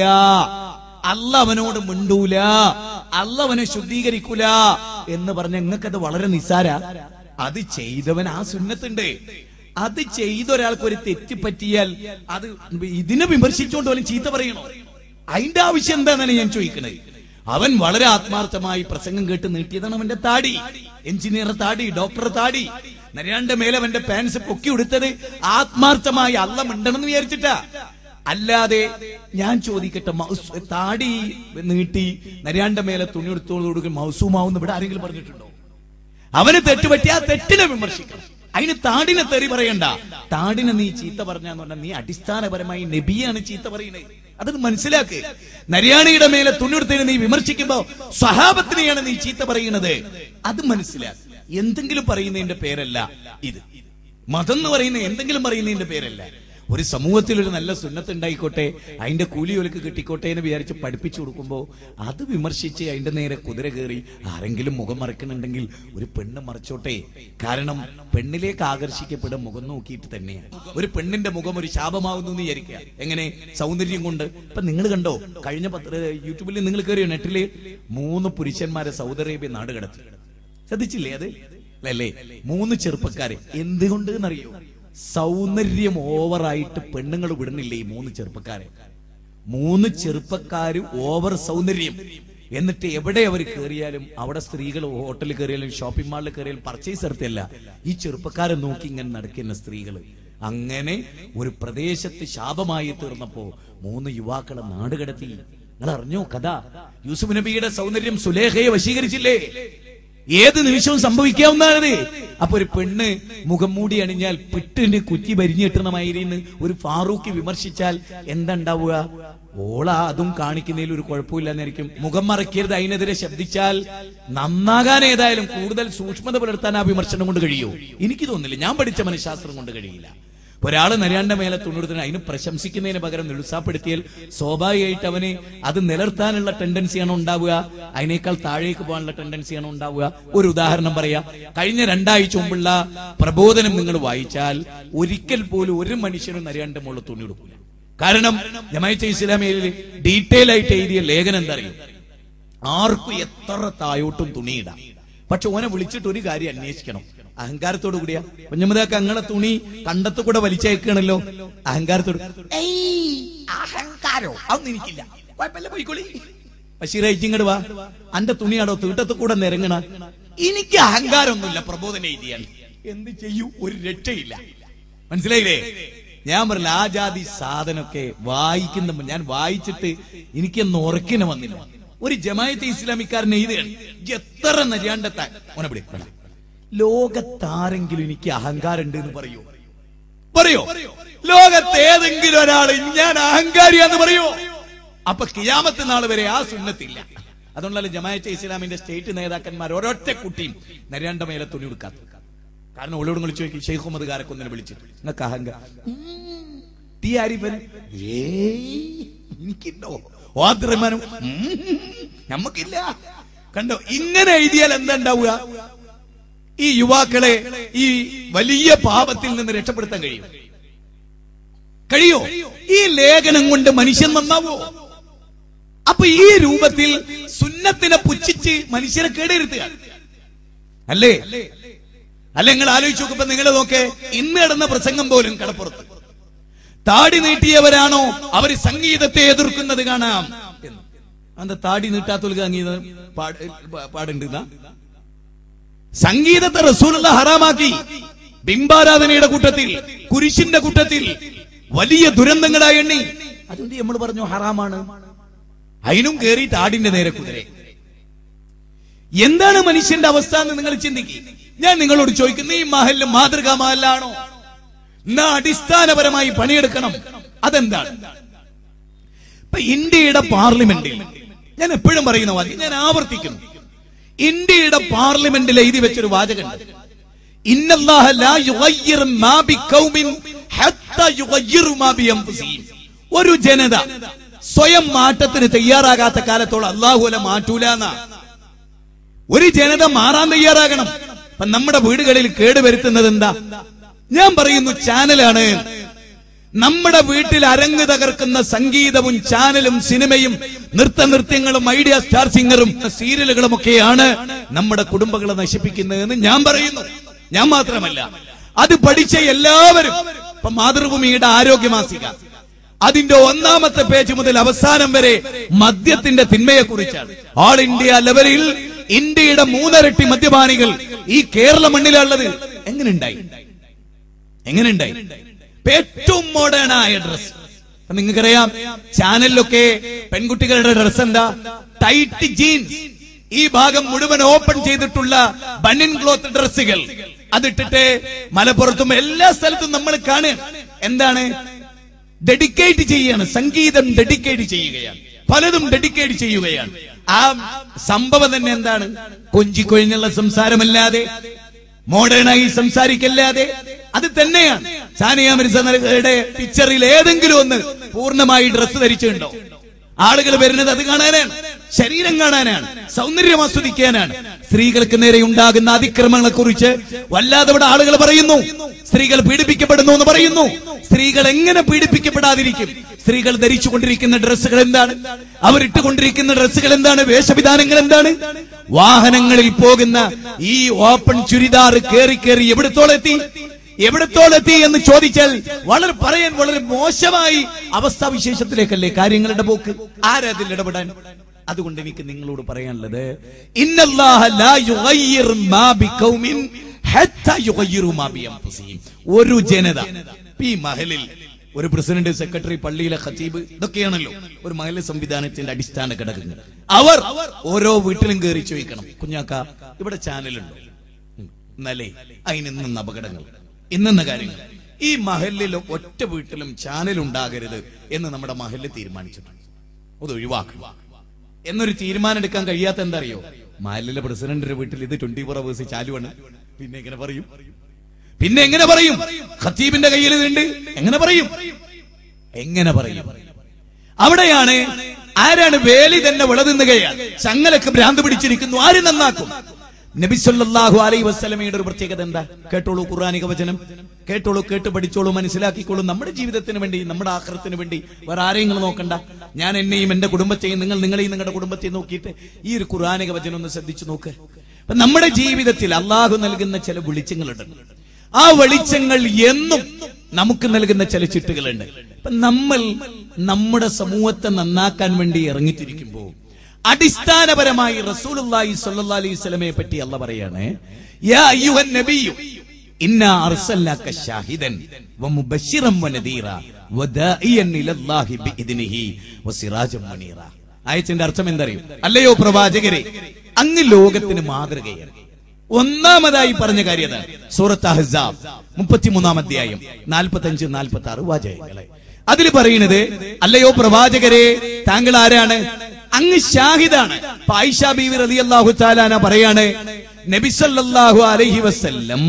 Speaker 1: അല്ല അവനോട് മിണ്ടൂല അല്ല അവനെ ശുദ്ധീകരിക്കൂല എന്ന് പറഞ്ഞ നിങ്ങൾക്കത് വളരെ നിസാര അത് ചെയ്തവൻ ആ സുന്നത്തുണ്ട് അത് ചെയ്ത ഒരാൾക്ക് ഒരു തെറ്റ് പറ്റിയാൽ അത് ഇതിനെ വിമർശിച്ചുകൊണ്ട് അവൻ ചീത്ത പറയണോ അതിന്റെ ആവശ്യം എന്താണെന്നാണ് ഞാൻ ചോദിക്കുന്നത് അവൻ വളരെ ആത്മാർത്ഥമായി പ്രസംഗം കേട്ട് നീട്ടിയതാണ് അവന്റെ താടി എഞ്ചിനീയർ താടി ഡോക്ടർ താടി നരയാന്റെ മേലെ അവന്റെ പാൻസ് പൊക്കി ഉടുത്തത് ആത്മാർത്ഥമായി അല്ല മിണ്ടണമെന്ന് വിചാരിച്ചിട്ടാ അല്ലാതെ ഞാൻ ചോദിക്കട്ടെ മൗസ്- താടി നീട്ടി നരയാന്റെ മേലെ തുണി എടുത്തോടുകൂടി മൗസൂമാവുന്ന ഇവിടെ ആരെങ്കിലും പറഞ്ഞിട്ടുണ്ടോ അവന് തെറ്റ് പറ്റി ആ തെറ്റിനെ വിമർശിക്കണം അതിന് താടിനെ തെറി പറയണ്ട താടിനെ നീ ചീത്ത പറഞ്ഞാന്ന് പറഞ്ഞാൽ നീ അടിസ്ഥാനപരമായി നബിയാണ് ചീത്ത പറയുന്നത് അത് മനസ്സിലാക്ക് നരിയാണിയുടെ മേലെ തുണിയെടുത്തതിന് നീ വിമർശിക്കുമ്പോ സ്വഹാബത്തിനെയാണ് നീ ചീത്ത പറയുന്നത് അത് മനസ്സിലാക്ക് എന്തെങ്കിലും പറയുന്നതിന്റെ പേരല്ല ഇത് മതം എന്ന് പറയുന്ന എന്തെങ്കിലും പറയുന്നതിന്റെ പേരല്ല ഒരു സമൂഹത്തിൽ ഒരു നല്ല സുന്നത്ത് ഉണ്ടായിക്കോട്ടെ അതിന്റെ കൂലി ഒലക്ക് കിട്ടിക്കോട്ടെ എന്ന് വിചാരിച്ച് പഠിപ്പിച്ചു കൊടുക്കുമ്പോ അത് വിമർശിച്ച് അതിന്റെ നേരെ കുതിര കയറി ആരെങ്കിലും മുഖം മറക്കുന്നുണ്ടെങ്കിൽ ഒരു പെണ്ണ് മറച്ചോട്ടെ കാരണം പെണ്ണിലേക്ക് ആകർഷിക്കപ്പെടും മുഖം നോക്കിയിട്ട് തന്നെയാണ് ഒരു പെണ്ണിന്റെ മുഖം ഒരു ശാപമാവുന്നു എന്ന് വിചാരിക്കുക എങ്ങനെ സൗന്ദര്യം കൊണ്ട് ഇപ്പൊ നിങ്ങൾ കണ്ടോ കഴിഞ്ഞ പത്ര യൂട്യൂബിൽ നിങ്ങൾ കയറിയോ നെറ്റില് മൂന്ന് പുരുഷന്മാരെ സൗദി അറേബ്യ നാട് കടത്തി ശ്രദ്ധിച്ചില്ലേ അത് അല്ലേ മൂന്ന് ചെറുപ്പക്കാരെ എന്തുകൊണ്ട് എന്നറിയോ സൗന്ദര്യം ഓവറായിട്ട് പെണ്ണുങ്ങൾ വിടുന്നില്ലേ ഈ മൂന്ന് ചെറുപ്പക്കാരെ മൂന്ന് ചെറുപ്പക്കാര് ഓവർ സൗന്ദര്യം എന്നിട്ട് എവിടെ അവർ കയറിയാലും അവിടെ സ്ത്രീകൾ ഹോട്ടലിൽ കയറിയാലും ഷോപ്പിംഗ് മാളിൽ കയറിയാലും പർച്ചേസ് നടത്തിയല്ല ഈ ചെറുപ്പക്കാരെ നോക്കി ഇങ്ങനെ നടക്കുന്ന സ്ത്രീകൾ അങ്ങനെ ഒരു പ്രദേശത്ത് ശാപമായി തീർന്നപ്പോ മൂന്ന് യുവാക്കളെ നാട് കടത്തി നിങ്ങൾ അറിഞ്ഞോ കഥ യൂസുഫ് നബിയുടെ സൗന്ദര്യം സുലേഖയെ വശീകരിച്ചില്ലേ ഏത് നിമിഷവും സംഭവിക്കാവുന്നതാണ് അപ്പൊ ഒരു പെണ്ണ് മുഖം മൂടി അണിഞ്ഞാൽ പിട്ടിന് കുറ്റി ഭരിഞ്ഞു കിട്ടണമായിരുന്നു ഒരു ഫാറൂഖ് വിമർശിച്ചാൽ എന്താ ഉണ്ടാവുക ഓള അതും കാണിക്കുന്നതിൽ ഒരു കുഴപ്പമില്ലെന്നായിരിക്കും മുഖം മറക്കരുത് അതിനെതിരെ ശബ്ദിച്ചാൽ നന്നാകാൻ ഏതായാലും കൂടുതൽ സൂക്ഷ്മത പുലർത്താൻ ആ വിമർശനം കൊണ്ട് കഴിയൂ എനിക്ക് തോന്നുന്നില്ല ഞാൻ പഠിച്ച മനഃശാസ്ത്രം കൊണ്ട് കഴിയില്ല ഇപ്പൊ ഒരാള് നരയാണ്ട മേലെ തുണിയെടുത്തിന് അതിന് പ്രശംസിക്കുന്നതിന് പകരം നിരുത്സാഹപ്പെടുത്തിയാൽ സ്വാഭാവികമായിട്ട് അവന് അത് നിലർത്താനുള്ള ടെൻഡൻസിയാണ് ഉണ്ടാവുക അതിനേക്കാൾ താഴേക്ക് പോകാനുള്ള ടെൻഡൻസിയാണ് ഉണ്ടാവുക ഒരു ഉദാഹരണം പറയാം കഴിഞ്ഞ രണ്ടാഴ്ച മുമ്പുള്ള പ്രബോധനം നിങ്ങൾ വായിച്ചാൽ ഒരിക്കൽ പോലും ഒരു മനുഷ്യനും നരയാണ്ട മുകളിൽ തുണി എടുക്കില്ല കാരണം ജമായിച്ച ഇസ്ലാമിയിൽ ഡീറ്റെയിൽ ആയിട്ട് എഴുതിയ ലേഖനം എന്താ അറിയും ആർക്കും എത്ര തായോട്ടും തുണിയിടാം പക്ഷെ ഓനെ വിളിച്ചിട്ട് ഒരു കാര്യം അന്വേഷിക്കണം അഹങ്കാരത്തോടു കൂടിയാ കുഞ്ഞമ്മദാക്ക് അങ്ങനെ തുണി കണ്ടത്തു കൂടെ വലിച്ചയക്കണല്ലോ അഹങ്കാരത്തോട് ഏയ് അഹങ്കാരോ അതൊന്നും എനിക്കില്ല കുഴപ്പമില്ല പോയിക്കോളി ബഷീർ ഇങ്ങോട്ട് വാ അന്റെ തുണിയാടോ തീട്ടത്ത് കൂടെ നിരങ്ങണ എനിക്ക് അഹങ്കാരമൊന്നുമില്ല പ്രബോധനം എഴുതിയാൽ എന്ത് ചെയ്യൂ ഒരു രക്ഷയില്ല മനസ്സിലായില്ലേ ഞാൻ പറഞ്ഞില്ല ആ ജാതി സാധനമൊക്കെ വായിക്കുന്ന ഞാൻ വായിച്ചിട്ട് എനിക്കൊന്ന് ഉറക്കിനെ വന്നില്ല ഒരു ജമായത്ത് ഇസ്ലാമിക്കാരൻ എഴുതുകയാണ് എത്ര നരിയാണ്ടത്താ ഓനെ വിളി വേണ്ട. ലോകത്താരെങ്കിലും എനിക്ക് അഹങ്കാരം ഉണ്ട് എന്ന് പറയൂ പറയോ ലോകത്ത് ഏതെങ്കിലും ഒരാൾ ഞാൻ അഹങ്കാരിയാന്ന് പറയോ അപ്പൊ കിയാമത്ത് നാൾ വരെ ആ സുന്നത്തില്ല അതുകൊണ്ടല്ലേ ജമായത്തെ ഇസ്ലാമിന്റെ സ്റ്റേറ്റ് നേതാക്കന്മാർ ഒരൊറ്റ കുട്ടിയും നരിയാണ്ട മേലെ തുണി കൊടുക്കാത്ത കാരണം ഓളോട് വിളിച്ചു നോക്കി ഷെയ്ഖ് മുഹമ്മദ് കാരക്കൊന്നിനെ വിളിച്ചിട്ട് നിങ്ങൾക്ക് അഹങ്കാരം തീ ആരിഫൻ ഏയ് എനിക്കുണ്ടോ ഓദ്രമാനും നമ്മക്കില്ല കണ്ടോ ഇങ്ങനെ എഴുതിയാൽ എന്താ ഉണ്ടാവുക ഈ യുവാക്കളെ ഈ വലിയ പാപത്തിൽ നിന്ന് രക്ഷപ്പെടുത്താൻ കഴിയും കഴിയോ ഈ ലേഖനം കൊണ്ട് മനുഷ്യൻ നന്നാവോ അപ്പൊ ഈ രൂപത്തിൽ സുന്നത്തിനെ പുച്ഛിച്ച് മനുഷ്യരെ കേടരുത്തുക അല്ലേ അല്ല നിങ്ങൾ ആലോചിച്ച് നോക്കുമ്പോ നിങ്ങൾ നോക്കേ ഇന്ന് നടന്ന പ്രസംഗം പോലും കടപ്പുറത്ത് താടി നീട്ടിയവരാണോ അവർ സംഗീതത്തെ എതിർക്കുന്നത് കാണാം എന്ന് അന്ത താടി നീട്ടാത്തൊരു സംഗീതം പാടുണ്ടെന്ന സംഗീതത്തെ റസൂലുള്ള ഹറാമാക്കി ബിംബാരാധനയുടെ കൂട്ടത്തിൽ കുരിശിന്റെ കൂട്ടത്തിൽ വലിയ ദുരന്തങ്ങളായി എണ്ണി അതുകൊണ്ട് നമ്മൾ പറഞ്ഞു ഹറാമാണ് അതിനും കയറി താടിന്റെ നേരെ കുതിരെ എന്താണ് മനുഷ്യന്റെ അവസ്ഥ എന്ന് നിങ്ങൾ ചിന്തിക്കുക ഞാൻ നിങ്ങളോട് ചോദിക്കുന്നു ഈ മഹല് മാതൃകാ മഹലാണോ എന്നാ അടിസ്ഥാനപരമായി പണിയെടുക്കണം അതെന്താണ് ഇപ്പൊ ഇന്ത്യയുടെ പാർലമെന്റിൽ ഞാൻ എപ്പോഴും പറയുന്ന വാചകം ഞാൻ ആവർത്തിക്കുന്നു ഇന്ത്യയുടെ പാർലമെന്റിൽ എഴുതി വെച്ചൊരു വാചകമുണ്ട് ഇന്നല്ലാഹ ലാ യുഗയ്യിർ മാ ബിഖൗമിൻ ഹത്ത യുഗയ്യിറു മാ ബിഅൻഫുസിഹിം ഒരു ജനത സ്വയം മാറ്റത്തിന് തയ്യാറാകാത്ത കാലത്തോളം അല്ലാഹു അല മാറ്റൂലെന്ന ഒരു ജനത മാറാൻ തയ്യാറാകണം അപ്പൊ നമ്മുടെ വീടുകളിൽ കേടുവരുത്തുന്നത് എന്താ ഞാൻ പറയുന്നു ചാനലാണ് നമ്മുടെ വീട്ടിൽ അരങ്ങ് തകർക്കുന്ന സംഗീതവും ചാനലും സിനിമയും നൃത്ത നൃത്യങ്ങളും ഐഡിയ സ്റ്റാർ സിംഗറും സീരിയലുകളും ഒക്കെയാണ് നമ്മുടെ കുടുംബങ്ങളെ നശിപ്പിക്കുന്നതെന്ന് ഞാൻ പറയുന്നു ഞാൻ മാത്രമല്ല അത് പഠിച്ച എല്ലാവരും ഇപ്പൊ മാതൃഭൂമിയുടെ ആരോഗ്യ മാസിക അതിന്റെ ഒന്നാമത്തെ പേജ് മുതൽ അവസാനം വരെ മദ്യത്തിന്റെ തിന്മയെ കുറിച്ചാണ് ഓൾ ഇന്ത്യ ലെവലിൽ ഇന്ത്യയുടെ മൂന്നരട്ടി മദ്യപാനികൾ ഈ കേരള മണ്ണിലുള്ളത് എങ്ങനെയുണ്ടായി എങ്ങനെയുണ്ടായി ഇപ്പൊ ഏറ്റവും മോഡേൺ ആയ ഡ്രസ് നിങ്ങൾക്കറിയാം ചാനലിലൊക്കെ പെൺകുട്ടികളുടെ ഡ്രസ് എന്താ ടൈറ്റ് ജീൻസ് ഈ ഭാഗം മുഴുവൻ ഓപ്പൺ ചെയ്തിട്ടുള്ള ബണ്ണിൻ ക്ലോത്ത് ഡ്രസ്സുകൾ അതിട്ടിട്ട് മലപ്പുറത്തും എല്ലാ സ്ഥലത്തും നമ്മൾ കാണുക എന്താണ് ഡെഡിക്കേറ്റ് ചെയ്യാണ് സംഗീതം ഡെഡിക്കേറ്റ് ചെയ്യുകയാണ് പലതും ഡെഡിക്കേറ്റ് ചെയ്യുകയാണ് ആ സംഭവം തന്നെ എന്താണ് കൊഞ്ചിക്കൊഴിഞ്ഞുള്ള സംസാരമല്ലാതെ മോഡേണായി സംസാരിക്കല്ലാതെ അത് തന്നെയാണ് സാനിയ മിർസയുടെ പിക്ചറിൽ ഏതെങ്കിലും ഒന്ന് പൂർണ്ണമായി ഡ്രസ്സ് ധരിച്ചിട്ടുണ്ടോ ആളുകൾ വരുന്നത് അത് കാണാനാണ് ശരീരം കാണാനാണ് സൗന്ദര്യം ആസ്വദിക്കാനാണ് സ്ത്രീകൾക്ക് നേരെ ഉണ്ടാകുന്ന അതിക്രമങ്ങളെ കുറിച്ച് വല്ലാതെ ഇവിടെ ആളുകൾ പറയുന്നു സ്ത്രീകൾ പീഡിപ്പിക്കപ്പെടുന്നു എന്ന് പറയുന്നു സ്ത്രീകൾ എങ്ങനെ പീഡിപ്പിക്കപ്പെടാതിരിക്കും സ്ത്രീകൾ ധരിച്ചുകൊണ്ടിരിക്കുന്ന ഡ്രസ്സുകൾ എന്താണ് അവരിട്ടുകൊണ്ടിരിക്കുന്ന ഡ്രസ്സുകൾ എന്താണ് വേഷവിധാനങ്ങൾ എന്താണ് വാഹനങ്ങളിൽ പോകുന്ന ഈ ഓപ്പൺ ചുരിദാർ കേറി കേറി എവിടത്തോളെത്തി എവിടത്തോളെത്തി എന്ന് ചോദിച്ചാൽ വളരെ പറയാൻ വളരെ മോശമായി അവസ്ഥാവിശേഷത്തിലേക്കല്ലേ കാര്യങ്ങളുടെ പോക്ക് ആരാ അതിൽ ഇടപെടാൻ അതുകൊണ്ട് എനിക്ക് നിങ്ങളോട് പറയാനുള്ളത് ഇന്നല്ലാഹ ലാ യുഗയ്യിർ മാ ബിഖൗമിൻ ഹത്താ യുഗയ്യിറു മാ ബിഅൻഫുസിഹിം ഒരു ജനത ഈ മഹലിൽ ഒരു പ്രസിഡന്റ് സെക്രട്ടറി പള്ളിയിലെ ഖത്തീബ് ഇതൊക്കെയാണല്ലോ ഒരു മഹല സംവിധാനത്തിന്റെ അടിസ്ഥാന ഘടകങ്ങൾ അവർ ഓരോ വീട്ടിലും കയറി ചോദിക്കണം കുഞ്ഞാക്ക ഇവിടെ ചാനലുണ്ടോ ഉം. എന്നാലേ അതിനിന്ന് അപകടങ്ങൾ ഇന്നെന്ന കാര്യങ്ങൾ ഈ മഹലിൽ ഒറ്റ വീട്ടിലും ചാനൽ ഉണ്ടാകരുത് എന്ന് നമ്മുടെ മഹലിൽ തീരുമാനിച്ചിട്ടുണ്ട് അത് ഒഴിവാക്കുക എന്നൊരു തീരുമാനം എടുക്കാൻ കഴിയാത്ത എന്താ അറിയോ മഹലിലെ പ്രസിഡന്റിന്റെ വീട്ടിൽ ഇത് ട്വന്റി ഫോർ അവേഴ്സ് ചാലുവാണ് പിന്നെ എങ്ങനെ പറയും പിന്നെ എങ്ങനെ പറയും ഖത്തീബിന്റെ കയ്യിൽ ഇതുണ്ട് എങ്ങനെ പറയും എങ്ങനെ പറയും അവിടെയാണ് ആരാണ് വേലി തന്നെ വിളതിന്നുകയാണ് ചങ്ങലൊക്കെ ഭ്രാന്ത് പിടിച്ചിരിക്കുന്നു ആര് നന്നാക്കും നബിസല്ലാഹു അലൈ വസ്ലമയുടെ ഒരു പ്രത്യേകത എന്താ കേട്ടോളൂ ഖുർആാനിക വചനം കേട്ടോളൂ കേട്ട് പഠിച്ചോളൂ മനസ്സിലാക്കിക്കോളൂ നമ്മുടെ ജീവിതത്തിന് വേണ്ടി നമ്മുടെ ആക്രത്തിന് വേണ്ടി വേറെ ആരെയും നിങ്ങൾ നോക്കണ്ട ഞാൻ എന്നെയും എന്റെ കുടുംബത്തെയും നിങ്ങൾ നിങ്ങളെയും നിങ്ങളുടെ കുടുംബത്തെയും നോക്കിയിട്ട് ഈ ഒരു ഖുർആാനിക വചനം ഒന്ന് ശ്രദ്ധിച്ചു നോക്ക് അപ്പൊ നമ്മുടെ ജീവിതത്തിൽ അള്ളാഹു നൽകുന്ന ചില വെളിച്ചങ്ങളുണ്ട് ആ വെളിച്ചങ്ങൾ എന്നും നമുക്ക് നൽകുന്ന ചില ചിട്ടുകളുണ്ട് അപ്പൊ നമ്മൾ നമ്മുടെ സമൂഹത്തെ നന്നാക്കാൻ വേണ്ടി ഇറങ്ങിത്തിരിക്കുമ്പോൾ അടിസ്ഥാനപരമായി റസൂലുള്ളാഹി സ്വല്ലല്ലാഹി അലൈഹി വസല്ലമയെ പറ്റി അല്ല പറയാണ് യാ അയ്യുഹൻ നബിയു ഇന്നാ അർസൽനാക ഷാഹിദൻ വമുബശ്ശിറൻ വനദീറ വദാഇയൻ ഇലല്ലാഹി ബിഇദ്നിഹി വസിറാജൻ മുനീറ ആയത്തിന്റെ അർത്ഥം എന്തറിയും അല്ലയോ പ്രവാചകരെ അങ്ങ് ലോകത്തിന് മാതൃകയാണ് ഒന്നാമതായി പറഞ്ഞ കാര്യം അതാണ് സൂറത്ത് അഹ്സാബ് മുപ്പത്തിമൂന്നാം അധ്യായം നാൽപ്പത്തി അഞ്ച് നാൽപ്പത്തി ആറ് വാചകങ്ങളെ അതിൽ പറയുന്നത് അല്ലയോ പ്രവാചകരെ താങ്കൾ ആരാണ് അങ്ങ് ഷാഹിദാണ് ഇപ്പൊ ആയിഷ ബീവി റളിയല്ലാഹു തആലാന പറയാണ് നബി സല്ലല്ലാഹു അലൈഹി വസല്ലം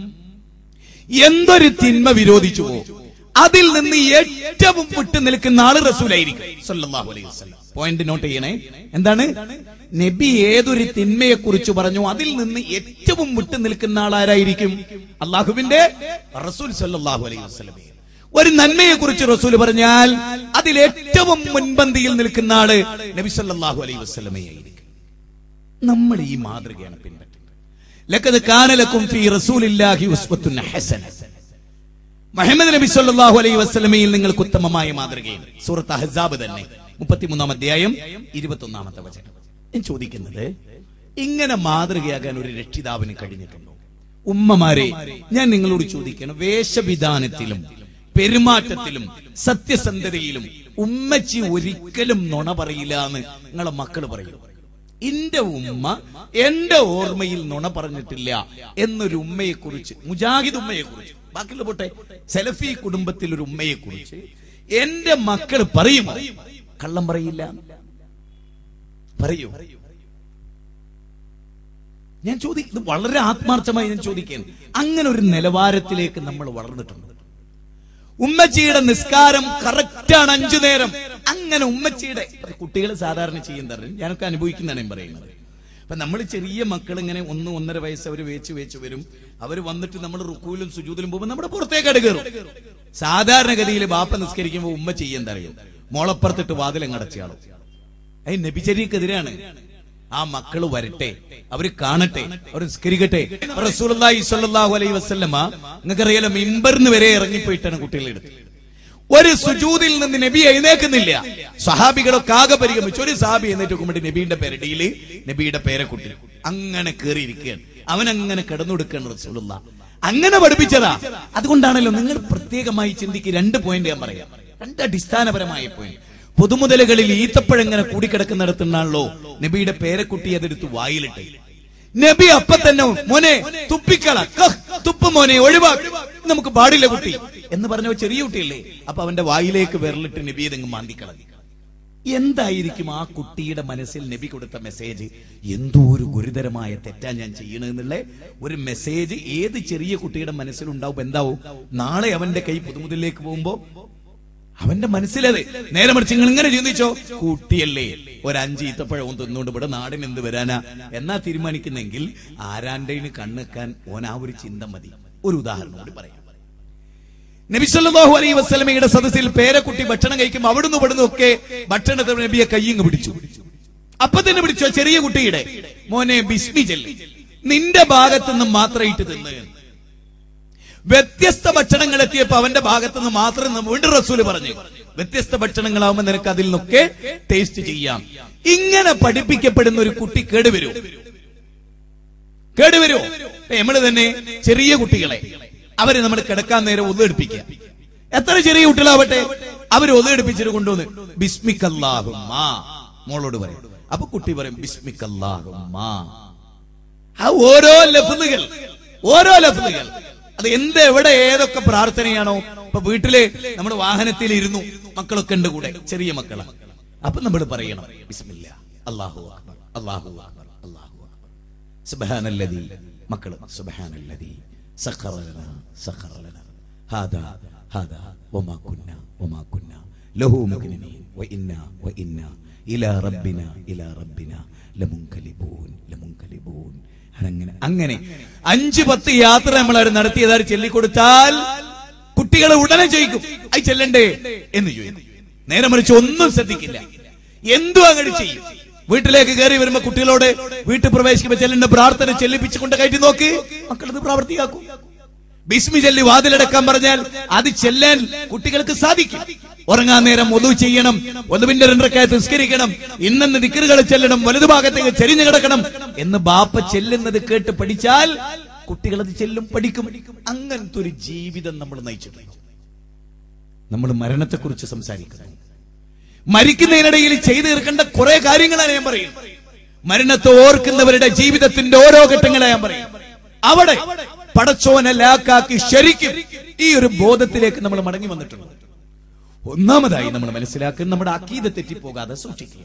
Speaker 1: എന്തൊരു തിന്മ വിരോധിച്ചു അതിൽ നിന്ന് ഏറ്റവും വിട്ടു നിൽക്കുന്ന ആള് റസൂലായിരിക്കും സല്ലല്ലാഹു അലൈഹി വസല്ലം പോയിന്റ് നോട്ട് ചെയ്യണേ എന്താണ് നബി ഏതൊരു തിന്മയെ കുറിച്ച് പറഞ്ഞു അതിൽ നിന്ന് ഏറ്റവും വിട്ടു നിൽക്കുന്ന ആളാരായിരിക്കും അള്ളാഹുവിന്റെ റസൂൽ സല്ലല്ലാഹു അലൈഹി വസല്ലം ഒരു നന്മയെ കുറിച്ച് റസൂൽ പറഞ്ഞാൽ അതിൽ ഏറ്റവും മുൻപന്തിയിൽ നിൽക്കുന്ന ആള് നബി സല്ലല്ലാഹു അലൈഹി വസല്ലമയായിരിക്കും നമ്മൾ ഈ മാതൃകയാണ് പിൻപറ്റുന്നത് ലക്കത് കാനലക്കും ഫീ റസൂലില്ലാഹി ഉസ്വത്തുൻ ഹസന മുഹമ്മദ് നബി സല്ലല്ലാഹു അലൈഹി വസല്ലമയിൽ നിങ്ങൾക്ക് ഉത്തമമായ മാതൃകയാണ് സൂറത്ത് അഹ്സാബ് തന്നെ മുപ്പത്തിമൂന്നാം അധ്യായം ഇരുപത്തൊന്നാമത്തെ വചനം ഞാൻ ചോദിക്കുന്നത് ഇങ്ങനെ മാതൃകയാകാൻ ഒരു രക്ഷിതാവിന് കഴിഞ്ഞിട്ടുണ്ടോ ഉമ്മമാരെ ഞാൻ നിങ്ങളോട് ചോദിക്കണം വേഷവിധാനത്തിലും പെരുമാറ്റത്തിലും സത്യസന്ധതയിലും ഉമ്മച്ചി ഒരിക്കലും നുണ പറയില്ല എന്ന് നിങ്ങളെ മക്കള് പറയും എന്റെ ഉമ്മ എന്റെ ഓർമ്മയിൽ നുണ പറഞ്ഞിട്ടില്ല എന്നൊരു ഉമ്മയെ കുറിച്ച് മുജാഹിദ് ഉമ്മയെ കുറിച്ച് ബാക്കിയുള്ള പോട്ടെ സെലഫി കുടുംബത്തിൽ ഒരു ഉമ്മയെ കുറിച്ച് എന്റെ മക്കൾ പറയുമോ കള്ളം പറയില്ല പറയൂ ഞാൻ ചോദിക്കുന്നത് വളരെ ആത്മാർത്ഥമായി ഞാൻ ചോദിക്കുകയാണ് അങ്ങനെ ഒരു നിലവാരത്തിലേക്ക് നമ്മൾ വളർന്നിട്ടുണ്ട് ഉമ്മച്ചിയുടെ നിസ്കാരം കറക്റ്റാണ് അഞ്ചു നേരം അങ്ങനെ ഉമ്മച്ചിയുടെ കുട്ടികൾ സാധാരണ ചെയ്യുന്നതാണ് ഞാനൊക്കെ അനുഭവിക്കുന്നതാണ് ഞാൻ പറയുന്നത് അപ്പൊ നമ്മൾ ചെറിയ മക്കൾ ഇങ്ങനെ ഒന്ന് ഒന്നര വയസ്സ് അവർ വേച്ച് വേച്ച് വരും അവർ വന്നിട്ട് നമ്മൾ റുക്കൂലും സുജൂതിലും പോകുമ്പോൾ നമ്മുടെ പുറത്തേക്കാട് കയറും സാധാരണഗതിയിൽ ബാപ്പ നിസ്കരിക്കുമ്പോൾ ഉമ്മ ചെയ്യെന്തറിയും മോളപ്പുറത്തിട്ട് വാതിലങ്ങ് അടച്ചയാളും അത് നബിചര്യക്കെതിരാണ് ആ മക്കള് വരട്ടെ അവര് കാണട്ടെ അവർ നിസ്കരിക്കട്ടെ റസൂലുള്ളാഹി സ്വല്ലല്ലാഹു അലൈഹി വസല്ലമ നിങ്ങൾക്കറിയാലോ മിമ്പറിന് വരെ ഇറങ്ങിപ്പോയിട്ടാണ് കുട്ടികളെ എടുത്തത് ഒരു സുജൂദിൽ നിന്ന് നബി എഴുന്നേക്കുന്നില്ല സഹാബികളൊക്കെ ആകെ പരിഗമിച്ചു ഒരു സഹാബി എഴുന്നേറ്റ് നോക്കുമ്പോൾ നബിയുടെ പെരടിയില് നബിയുടെ പേരക്കുട്ടി അങ്ങനെ കയറിയിരിക്കുകയാണ് അവൻ അങ്ങനെ കിടന്നുകൊടുക്കുകയാണ് റസൂലുള്ള അങ്ങനെ പഠിപ്പിച്ചതാ അതുകൊണ്ടാണല്ലോ നിങ്ങൾ പ്രത്യേകമായി ചിന്തിക്ക് രണ്ട് പോയിന്റ് ഞാൻ പറയാം രണ്ട് അടിസ്ഥാനപരമായ പോയിന്റ് പൊതുമുതലുകളിൽ ഈത്തപ്പഴം ഇങ്ങനെ കൂടിക്കിടക്കുന്നിടത്തുണ്ടാണല്ലോ നബിയുടെ പേരക്കുട്ടി അതെടുത്ത് വായിലിട്ട് നബി അപ്പൊ തന്നെ മോനെ തുപ്പിക്കള കഹ്, തുപ്പ് മോനെ ഒഴിവാക്ക് നമുക്ക് പാടില്ല കുട്ടി എന്ന് പറഞ്ഞ ഒരു ചെറിയ കുട്ടിയല്ലേ അപ്പൊ അവന്റെ വായിലേക്ക് വിരലിട്ട് നബി ഇതങ്ങ് മാന്തിക്കളഞ്ഞു എന്തായിരിക്കും ആ കുട്ടിയുടെ മനസ്സിൽ നബി കൊടുത്ത മെസ്സേജ് എന്തോ ഒരു ഗുരുതരമായ തെറ്റാ ഞാൻ ചെയ്യണെന്നുള്ള ഒരു മെസ്സേജ് ഏത് ചെറിയ കുട്ടിയുടെ മനസ്സിലുണ്ടാവും എന്താവും നാളെ അവന്റെ കൈ പുതുമുതലിലേക്ക് പോകുമ്പോ അവന്റെ മനസ്സിലത് നേരെ മറിച്ച് നിങ്ങൾ ഇങ്ങനെ ചിന്തിച്ചോ കുട്ടിയല്ലേ ഒരു അഞ്ച് ഈത്തപ്പഴവും തിന്നുകൊണ്ട് ഇവിടെ നാടിന് എന്ത് വരാനാ എന്നാ തീരുമാനിക്കുന്നെങ്കിൽ ആരാണ്ടേന് കണ്ണെക്കാൻ ഓൻ ആ ഒരു ചിന്ത മതി ഒരു ഉദാഹരണം കൂടി പറയാം നബിസല്ലാഹു അലൈഹി വസ്ലമയുടെ സദസ്സിൽ പേരക്കുട്ടി ഭക്ഷണം കഴിക്കുമ്പോൾ അവിടുന്ന് ഇവിടുന്ന് ഒക്കെ ഭക്ഷണത്തിന് നബിയെ കയ്യിങ് പിടിച്ചു അപ്പൊ തന്നെ പിടിച്ചു ആ ചെറിയ കുട്ടിയുടെ മോനെ ബിസ്മി ചെല്ലി നിന്റെ ഭാഗത്തു നിന്ന് മാത്രം ഇട്ട് തിന്ന് എന്ന്. വ്യത്യസ്ത ഭക്ഷണങ്ങൾ എത്തിയപ്പോ അവന്റെ ഭാഗത്തു നിന്ന് മാത്രം നിന്ന് വീണ്ടും റസൂല് പറഞ്ഞു വ്യത്യസ്ത ഭക്ഷണങ്ങളാവുമ്പോ നിനക്ക് അതിൽ നിന്നൊക്കെ ടേസ്റ്റ് ചെയ്യാം ഇങ്ങനെ പഠിപ്പിക്കപ്പെടുന്ന ഒരു കുട്ടി കേടുവരൂ കേടുവരൂ നമ്മള് തന്നെ ചെറിയ കുട്ടികളെ അവരെ നമ്മൾ കിടക്കാൻ നേരം ഒന്നെടുപ്പിക്കുക എത്ര ചെറിയ കുട്ടികളാവട്ടെ അവർ ഒന്നെടുപ്പിച്ചിട്ട് കൊണ്ടുവന്ന് ബിസ്മിക്കല്ലാഹുമ്മ മോളോട് പറയും അപ്പൊ കുട്ടി പറയും ബിസ്മിക്കല്ലാഹുമ്മ ആ ഓരോ ലഫ്ലുകൾ ഓരോ ലഫ്ലുകൾ അത് എന്ത് എവിടെ ഏതൊക്കെ പ്രാർത്ഥനയാണോ ഇപ്പൊ വീട്ടില് നമ്മുടെ വാഹനത്തിൽ ഇരുന്നു മക്കളൊക്കെ ഉണ്ട് കൂടെ ചെറിയ മക്കളാ അപ്പൊ നമ്മൾ പറയണം ബിസ്മില്ല അല്ലാഹു അക്ബർ അല്ലാഹു അക്ബർ അല്ലാഹു അക്ബർ സുബ്ഹാനല്ലദി മക്കള് സുബ്ഹാനല്ലദി സഖറ ലനാ സഖറ ലനാ ഹാദാ ഹാദാ വമാ കുന്ന വമാ കുന്ന ലഹു മുഖ്നിനീൻ വഇന്ന വഇന്ന ഇലാ റബ്ബിന ഇലാ റബ്ബിന ലമുൻകലിബൂൻ ലമുൻകലിബൂൻ അങ്ങനെ അങ്ങനെ അഞ്ച് പത്ത് യാത്ര നമ്മൾ അവർ നടത്തിയതായി ചൊല്ലിക്കൊടുത്താൽ കുട്ടികളെ ഉടനെ ചോദിക്കും അത് ചെല്ലണ്ടേ എന്ന് ചോദിക്കും നേരെ മറിച്ച് ഒന്നും ശ്രദ്ധിക്കില്ല എന്തും അങ്ങോട്ട് ചെയ്യും വീട്ടിലേക്ക് കയറി വരുമ്പോ കുട്ടികളോട് വീട്ടിൽ പ്രവേശിക്കുമ്പോ ചെല്ലേണ്ട പ്രാർത്ഥന ചെല്ലിപ്പിച്ചുകൊണ്ട് കയറ്റി നോക്ക് മക്കളത് പ്രാവർത്തിയാക്കും ബിസ്മി ചൊല്ലി വാതിലടക്കാൻ പറഞ്ഞാൽ അത് ചെല്ലാൻ കുട്ടികൾക്ക് സാധിക്കും ഉറങ്ങാൻ നേരം ഒതു ചെയ്യണം ഒതുവിന്റെ രണ്ടരക്കായ നിസ്കരിക്കണം ഇന്നെന്ന് ദിക്കറുകൾ ചെല്ലണം വലതുഭാഗത്തേക്ക് ചെരിഞ്ഞു കിടക്കണം എന്ന് ബാപ്പ ചെല്ലുന്നത് കേട്ട് പഠിച്ചാൽ കുട്ടികൾ അത് ചെല്ലും പഠിക്കും അങ്ങനത്തെ ഒരു ജീവിതം നമ്മൾ നയിച്ചിട്ടുണ്ട് നമ്മൾ മരണത്തെക്കുറിച്ച് സംസാരിക്കുന്നു മരിക്കുന്നതിനിടയിൽ ചെയ്തു തീർക്കേണ്ട കുറെ കാര്യങ്ങളാണ് ഞാൻ പറയുന്നത് മരണത്തെ ഓർക്കുന്നവരുടെ ജീവിതത്തിന്റെ ഓരോ ഘട്ടങ്ങളെ ഞാൻ പറയും അവിടെ പടച്ചോനെ ലാക്കാക്കി ശരിക്കും ഈ ഒരു ബോധത്തിലേക്ക് നമ്മൾ മടങ്ങി വന്നിട്ടുണ്ട് ഒന്നാമതായി നമ്മൾ മനസ്സിലാക്കുന്നത് നമ്മുടെ അക്കീത തെറ്റിപ്പോകാതെ സൂക്ഷിക്കുക